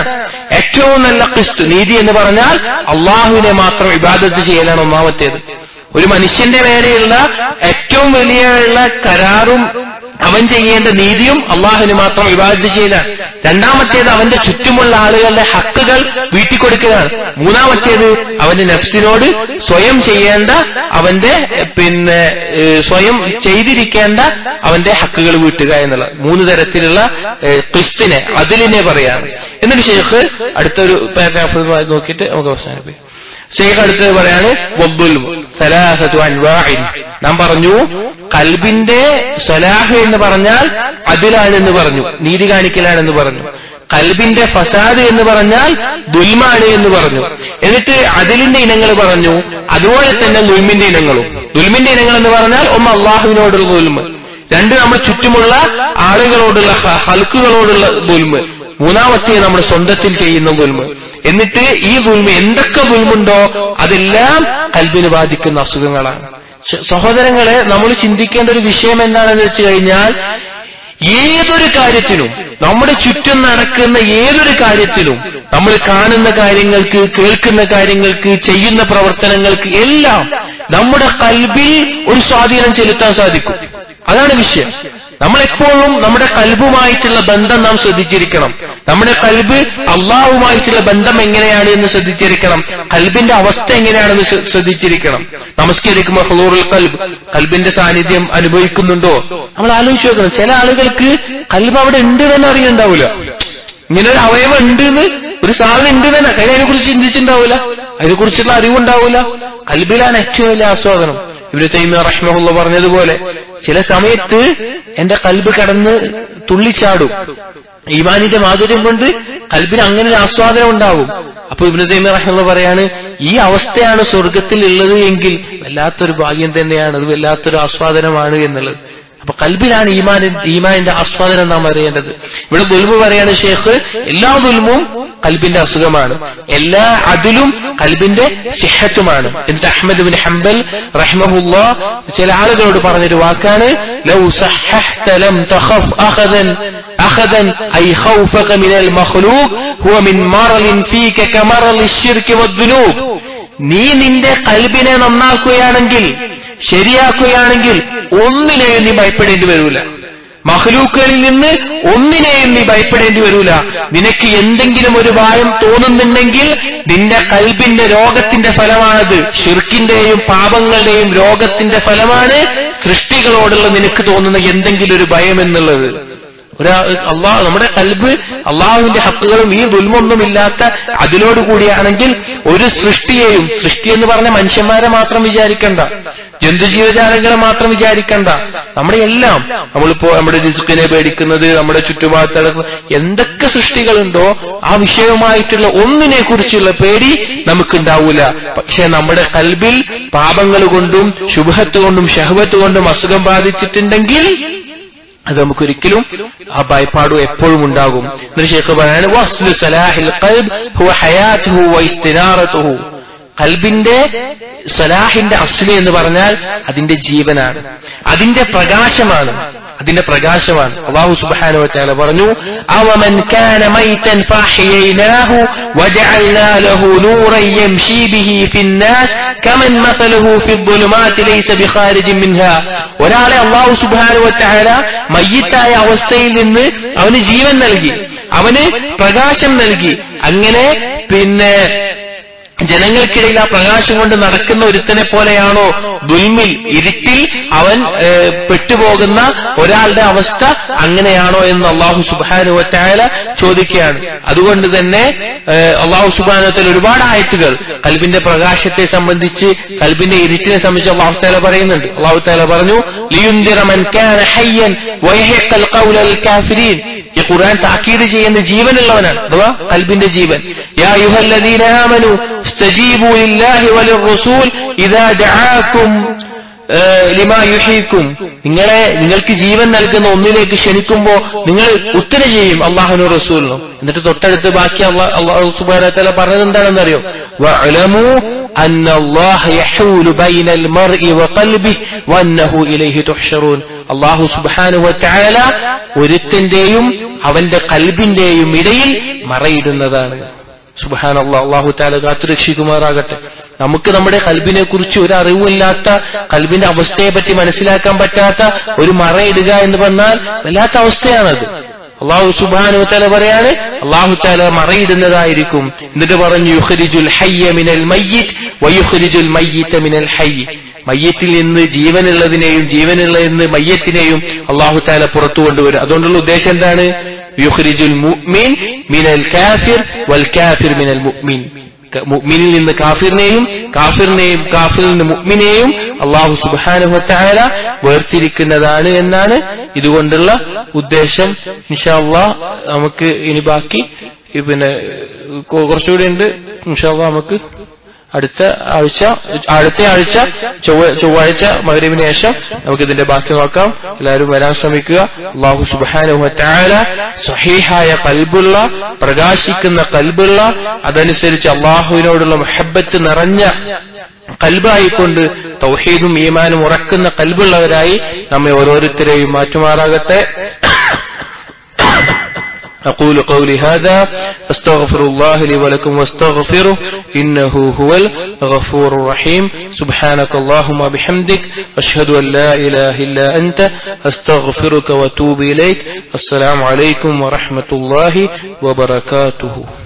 ഏറ്റവും നല്ല ക്രിസ്തു നീതി എന്ന് പറഞ്ഞാൽ അള്ളാഹുവിനെ മാത്രം ഇബാദത്ത് ചെയ്യലാണ് ഒന്നാമത്തേത് ഒരു മനുഷ്യന്റെ മേലെയുള്ള ഏറ്റവും വലിയുള്ള കരാറും അവൻ ചെയ്യേണ്ട നീതിയും അള്ളാഹുവിന് മാത്രം വിവാദത്ത് ചെയ്യലാണ് രണ്ടാമത്തേത് അവന്റെ ചുറ്റുമുള്ള ആളുകളുടെ ഹക്കുകൾ വീട്ടിക്കൊടുക്കലാണ് മൂന്നാമത്തേത് അവന്റെ നഫ്സിനോട് സ്വയം ചെയ്യേണ്ട അവന്റെ പിന്നെ ഏഹ്, സ്വയം ചെയ്തിരിക്കേണ്ട അവന്റെ ഹക്കുകൾ വീട്ടുക എന്നുള്ള മൂന്ന് തരത്തിലുള്ള ഏഹ്, ക്രിസ്തിനെ അതിലിനെ പറയാണ് എന്നിട്ട് ഷെയ്ഖ് അടുത്തൊരു പാരാഗ്രാഫ് നോക്കിയിട്ട് നമുക്ക് അവസാനിപ്പിക്കാം ഷെയ്ഖ് അടുത്തത് പറയാണ് വദ്ദുൽമ് സലാസത്തു അൻവാഇൻ നാം പറഞ്ഞു കൽബിന്റെ സലാഹ് എന്ന് പറഞ്ഞാൽ അതിലാണെന്ന് പറഞ്ഞു നീതി കാണിക്കലാണെന്ന് പറഞ്ഞു കൽബിന്റെ ഫസാദ് എന്ന് പറഞ്ഞാൽ ദുൽമാണ് എന്ന് പറഞ്ഞു എന്നിട്ട് അതിലിന്റെ ഇനങ്ങൾ പറഞ്ഞു അതുപോലെ തന്നെ ദുൽമിന്റെ ഇനങ്ങളും ദുൽമിന്റെ ഇനങ്ങൾ എന്ന് പറഞ്ഞാൽ ഒന്ന് അള്ളാഹുവിനോടുള്ള ദുൽമ് രണ്ട് നമ്മുടെ ചുറ്റുമുള്ള ആളുകളോടുള്ള ഹ- ഹൽക്കുകളോടുള്ള ദുൽമ് മൂന്നാമത്തെ നമ്മുടെ സ്വന്തത്തിൽ ചെയ്യുന്ന ദുൽമ് എന്നിട്ട് ഈ ദുൽമ എന്തൊക്കെ ദുൽമുണ്ടോ അതെല്ലാം കൽബിന് ബാധിക്കുന്ന അസുഖങ്ങളാണ് സ- സഹോദരങ്ങളെ നമ്മൾ ചിന്തിക്കേണ്ട ഒരു വിഷയം എന്താണെന്ന് വെച്ച് കഴിഞ്ഞാൽ ഏതൊരു കാര്യത്തിനും നമ്മുടെ ചുറ്റും നടക്കുന്ന ഏതൊരു കാര്യത്തിലും നമ്മൾ കാണുന്ന കാര്യങ്ങൾക്ക് കേൾക്കുന്ന കാര്യങ്ങൾക്ക് ചെയ്യുന്ന പ്രവർത്തനങ്ങൾക്ക് എല്ലാം നമ്മുടെ കൽബിൽ ഒരു സ്വാധീനം ചെലുത്താൻ സാധിക്കും അതാണ് വിഷയം നമ്മളെപ്പോഴും നമ്മുടെ കൽബുമായിട്ടുള്ള ബന്ധം നാം ശ്രദ്ധിച്ചിരിക്കണം നമ്മുടെ കൽബ് അള്ളാഹുമായിട്ടുള്ള ബന്ധം എങ്ങനെയാണ് എന്ന് ശ്രദ്ധിച്ചിരിക്കണം കൽബിന്റെ അവസ്ഥ എങ്ങനെയാണെന്ന് ശ്ര- ശ്രദ്ധിച്ചിരിക്കണം നമസ്കരിക്കുമ്പോൾ ഹുളൂറുൽ കൽബ് കൽബിന്റെ സാന്നിധ്യം അനുഭവിക്കുന്നുണ്ടോ നമ്മൾ ആലോചിച്ച് നോക്കണം ചില ആളുകൾക്ക് കൽബ് അവിടെ ഉണ്ട് എന്ന് അറിയുന്നുണ്ടാവില്ല ഇങ്ങനെ ഒരു അവയവം ഉണ്ട് എന്ന് ഒരു സാധനം ഉണ്ട് തന്നെ അതിനെ കുറിച്ച് ചിന്തിച്ചിട്ടുണ്ടാവില്ല അതിനെക്കുറിച്ചുള്ള അറിവുണ്ടാവില്ല കൽബിലാണ് ഏറ്റവും വലിയ ആസ്വാദനം ഇവര് തൈമ റഹ്മുള്ള പറഞ്ഞതുപോലെ ചില സമയത്ത് എന്റെ കൽബ് കടന്ന് തുള്ളിച്ചാടും ഈമാനിന്റെ മാധുര്യം കൊണ്ട് കൽബിന് അങ്ങനെ ഒരു ആസ്വാദനം ഉണ്ടാകും അപ്പൊ ഇബ്നു തൈമ റഹ്മുള്ള പറയാണ് ഈ അവസ്ഥയാണ് സ്വർഗത്തിൽ ഉള്ളത് എങ്കിൽ വല്ലാത്തൊരു ഭാഗ്യം തന്നെയാണ് അത് വല്ലാത്തൊരു ആസ്വാദനമാണ് എന്നുള്ളത് അപ്പൊ കൽബിലാണ് ഈമാൻ ഈമാനിന്റെ ആസ്വാദനം നാം അറിയേണ്ടത് ഇവിടെ ദുൽമു പറയാണ് ഷേഖ് എല്ലാ ദുൽമും കൽബിന്റെ അസുഖമാണ് എല്ലാ അതിലും കൽബിന്റെ സിഹത്തുമാണ് എന്നിട്ട് അഹമ്മദ് ബിൻ ഹംബൽ റഹ്മഹുല്ല ചില ആളുകളോട് പറഞ്ഞൊരു വാക്കാണ് ലൗ സഹഹ്ത ലം തഖഫ് അഖദൻ അഖദൻ ഐ ഖൗഫക മിനൽ മഖ്ലൂഖ് ഹുവ മിൻ മറലിൻ ഫീക കമറലി ശിർക്ക് വദ്ദുനൂബ് നീ നിന്റെ കൽബിനെ നന്നാക്കുകയാണെങ്കിൽ ശരിയാക്കുകയാണെങ്കിൽ ഒന്നിനെയും നീ ഭയപ്പെടേണ്ടി വരൂല മഹ്ലൂക്കുകളിൽ നിന്ന് ഒന്നിനെയും നീ ഭയപ്പെടേണ്ടി വരൂല നിനക്ക് എന്തെങ്കിലും ഒരു ഭയം തോന്നുന്നുണ്ടെങ്കിൽ നിന്റെ കൽബിന്റെ രോഗത്തിന്റെ ഫലമാണത് ഷിർക്കിന്റെയും പാപങ്ങളുടെയും രോഗത്തിന്റെ ഫലമാണ് സൃഷ്ടികളോടുള്ള നിനക്ക് തോന്നുന്ന എന്തെങ്കിലും ഒരു ഭയം എന്നുള്ളത് ഒരാ അള്ളാഹ് നമ്മുടെ കൽബ് അള്ളാഹുവിന്റെ ഹക്കുകളും ഈ ദുൽമൊന്നുമില്ലാത്ത അതിലോട് കൂടിയാണെങ്കിൽ ഒരു സൃഷ്ടിയെയും സൃഷ്ടി എന്ന് പറഞ്ഞ മനുഷ്യന്മാരെ മാത്രം വിചാരിക്കണ്ട ജന്തുജീവജാലങ്ങളെ മാത്രം വിചാരിക്കണ്ട നമ്മുടെ എല്ലാം നമ്മളിപ്പോ നമ്മുടെ റിസ്കിനെ പേടിക്കുന്നത് നമ്മുടെ ചുറ്റുപാടത്ത് നടക്കുന്ന എന്തൊക്കെ സൃഷ്ടികളുണ്ടോ ആ വിഷയമായിട്ടുള്ള ഒന്നിനെ കുറിച്ചുള്ള പേടി നമുക്കുണ്ടാവൂല പക്ഷെ നമ്മുടെ കൽബിൽ പാപങ്ങൾ കൊണ്ടും ശുഭത്ത് കൊണ്ടും ഷഹബത്ത് കൊണ്ടും അസുഖം ബാധിച്ചിട്ടുണ്ടെങ്കിൽ അത് നമുക്കൊരിക്കലും ആ ഭയപ്പാടും എപ്പോഴും ഉണ്ടാകും എന്നിട്ട് ഷേഖ് പറയാണ് വസ്ലു സലാഹിൽ ഖൽബ് ഹുവ ഹയാത്തുഹു വ ഇസ്തിനാറത്തുഹു കൽബിന്റെ സലാഹിന്റെ അസ്ലി എന്ന് പറഞ്ഞാൽ അതിന്റെ ജീവനാണ് അതിന്റെ പ്രകാശമാണ് അതിന്റെ പ്രകാശമാണ് അള്ളാഹു സുബ്ഹാനഹു വതആല പറഞ്ഞു അവമൻ കാന മൈതൻ ഫാഹിയൈനാഹു വജഅൽനാ ലഹു നൂറൻ യംശി ബിഹി ഫിന്നാസ് കമൻ മസലുഹു ഫിദ്ദുലുമാതി ലൈസ ബിഖാരിജിൻ മിൻഹാ ഒരാളെ അള്ളാഹു സുബ്ഹാനഹു വതആല മയ്യിത്തായ അവസ്ഥയിൽ നിന്ന് അവന് ജീവൻ നൽകി അവന് പ്രകാശം നൽകി അങ്ങനെ പിന്നെ ജനങ്ങൾക്കിടയിൽ ആ പ്രകാശം കൊണ്ട് നടക്കുന്ന ഒരുത്തനെ പോലെയാണോ ദുൽമിൽ ഇരുട്ടിൽ അവൻ ഏഹ്, പെട്ടുപോകുന്ന ഒരാളുടെ അവസ്ഥ അങ്ങനെയാണോ എന്ന് അള്ളാഹു സുബാനുവറ്റായ ചോദിക്കുകയാണ് അതുകൊണ്ട് തന്നെ ഏഹ്, അള്ളാഹു സുബാനുവത്തിൽ ഒരുപാട് ആയത്തുകൾ കൽബിന്റെ പ്രകാശത്തെ സംബന്ധിച്ച് കൽബിന്റെ ഇരുട്ടിനെ സംബന്ധിച്ച് അള്ളാഹു താല പറയുന്നുണ്ട് അള്ളാഹു താല പറഞ്ഞു ലിയുന്ദിറ മൻ കാന ഹയ്യൻ വയഹിഖൽ ഖൗലൽ കാഫിരീൻ ഈ ഖുർആൻ താക്കീത് ചെയ്യുന്ന ജീവനുള്ളവനാണ് അഥവാ കൽബിന്റെ ജീവൻ യാ അയ്യുഹല്ലദീന ആമനു ഇസ്തജീബു ലില്ലാഹി വലിർറസൂൽ ഇദാ ദഅാകും ഏഹ്, ലിമാ യുഹീക്കും നിങ്ങളെ നിങ്ങൾക്ക് ജീവൻ നൽകുന്ന ഒന്നിലേക്ക് ക്ഷണിക്കുമ്പോ നിങ്ങൾ ഉത്തരം ചെയ്യും അള്ളാഹുനും റസൂലിനും എന്നിട്ട് തൊട്ടടുത്ത് ബാക്കി അള്ളാഹ് അള്ളാഹു സുബാന പറഞ്ഞത് എന്താണെന്നറിയോ വഅലമു أن الله يحول بين المرء وقلبه وأنه إليه تحشرون الله سبحانه وتعالى ഒരുത്തിന്റെയും അവന്റെ കൽബിന്റെയും ഇടയിൽ മറയിടുന്നതാണ് സുബാൻ അള്ളാഹു താല കാത്തുരക്ഷിക്കുമാറാകട്ടെ നമുക്ക് നമ്മുടെ കൽബിനെ കുറിച്ച് ഒരു അറിവില്ലാത്ത കൽബിന്റെ അവസ്ഥയെ പറ്റി മനസ്സിലാക്കാൻ പറ്റാത്ത ഒരു മറയിടുക എന്ന് പറഞ്ഞാൽ വല്ലാത്ത അവസ്ഥയാണത് അള്ളാഹു സുബാനു തല പറയാണ് അള്ളാഹു താല മറയിടുന്നതായിരിക്കും എന്നിട്ട് പറഞ്ഞു യുഹരിജുൽ ഹയ്യ മിനൽ മയ്യിത്ത് വയുഹരിജുൽ മയ്യിത്ത മിനൽ ഹയ്യ് മയ്യത്തിൽ നിന്ന് ജീവനുള്ളതിനെയും ജീവനുള്ളതെന്ന് മയ്യത്തിനെയും അള്ളാഹു താല പുറത്തു കൊണ്ടുവരും അതുകൊണ്ടുള്ള ഉദ്ദേശം എന്താണ് യുഹ്രിജുൽ മുഅ്മിൻ മിനൽ കാഫിർ വൽ കാഫിർ മിനൽ മുഅ്മിൻ മുഅ്മിനിൽ നിന്ന് കാഫിറിനെയും കാഫിറിനെയും കാഫിറിൽ നിന്ന് മുഅ്മിനെയും അള്ളാഹു സുബാനുഹത്തായ വേർതിരിക്കുന്നതാണ് എന്നാണ് ഇതുകൊണ്ടുള്ള ഉദ്ദേശം ഇൻഷാല്ലാ നമുക്ക് ഇനി ബാക്കി പിന്നെ കുറച്ചുകൂടി ഉണ്ട് ഇൻഷാല്ലാ നമുക്ക് അടുത്ത ആഴ്ച അടുത്ത ആഴ്ച ചൊവ്വാഴ്ച മകരീവിന് ശേഷം നമുക്ക് ഇതിന്റെ ബാക്കി നോക്കാം എല്ലാവരും വരാൻ ശ്രമിക്കുക അള്ളാഹു സുബാനുഹത്തായ സഹീഹായ കൽബുള്ള പ്രകാശിക്കുന്ന കൽബുള്ള അതനുസരിച്ച് അള്ളാഹുവിനോടുള്ള മുഹബത്ത് നിറഞ്ഞ കൽബായിക്കൊണ്ട് തൗഹീദും ഈമാനും ഉറക്കുന്ന കൽബുള്ളവരായി നമ്മെ ഓരോരുത്തരെയും മാറ്റുമാറാകട്ടെ أقول قولي هذا أستغفر الله لي ولكم واستغفره إنه هو الغفور الرحيم سبحانك اللهم بحمدك أشهد أن لا إله إلا أنت أستغفرك وأتوب إليك السلام عليكم ورحمة الله وبركاته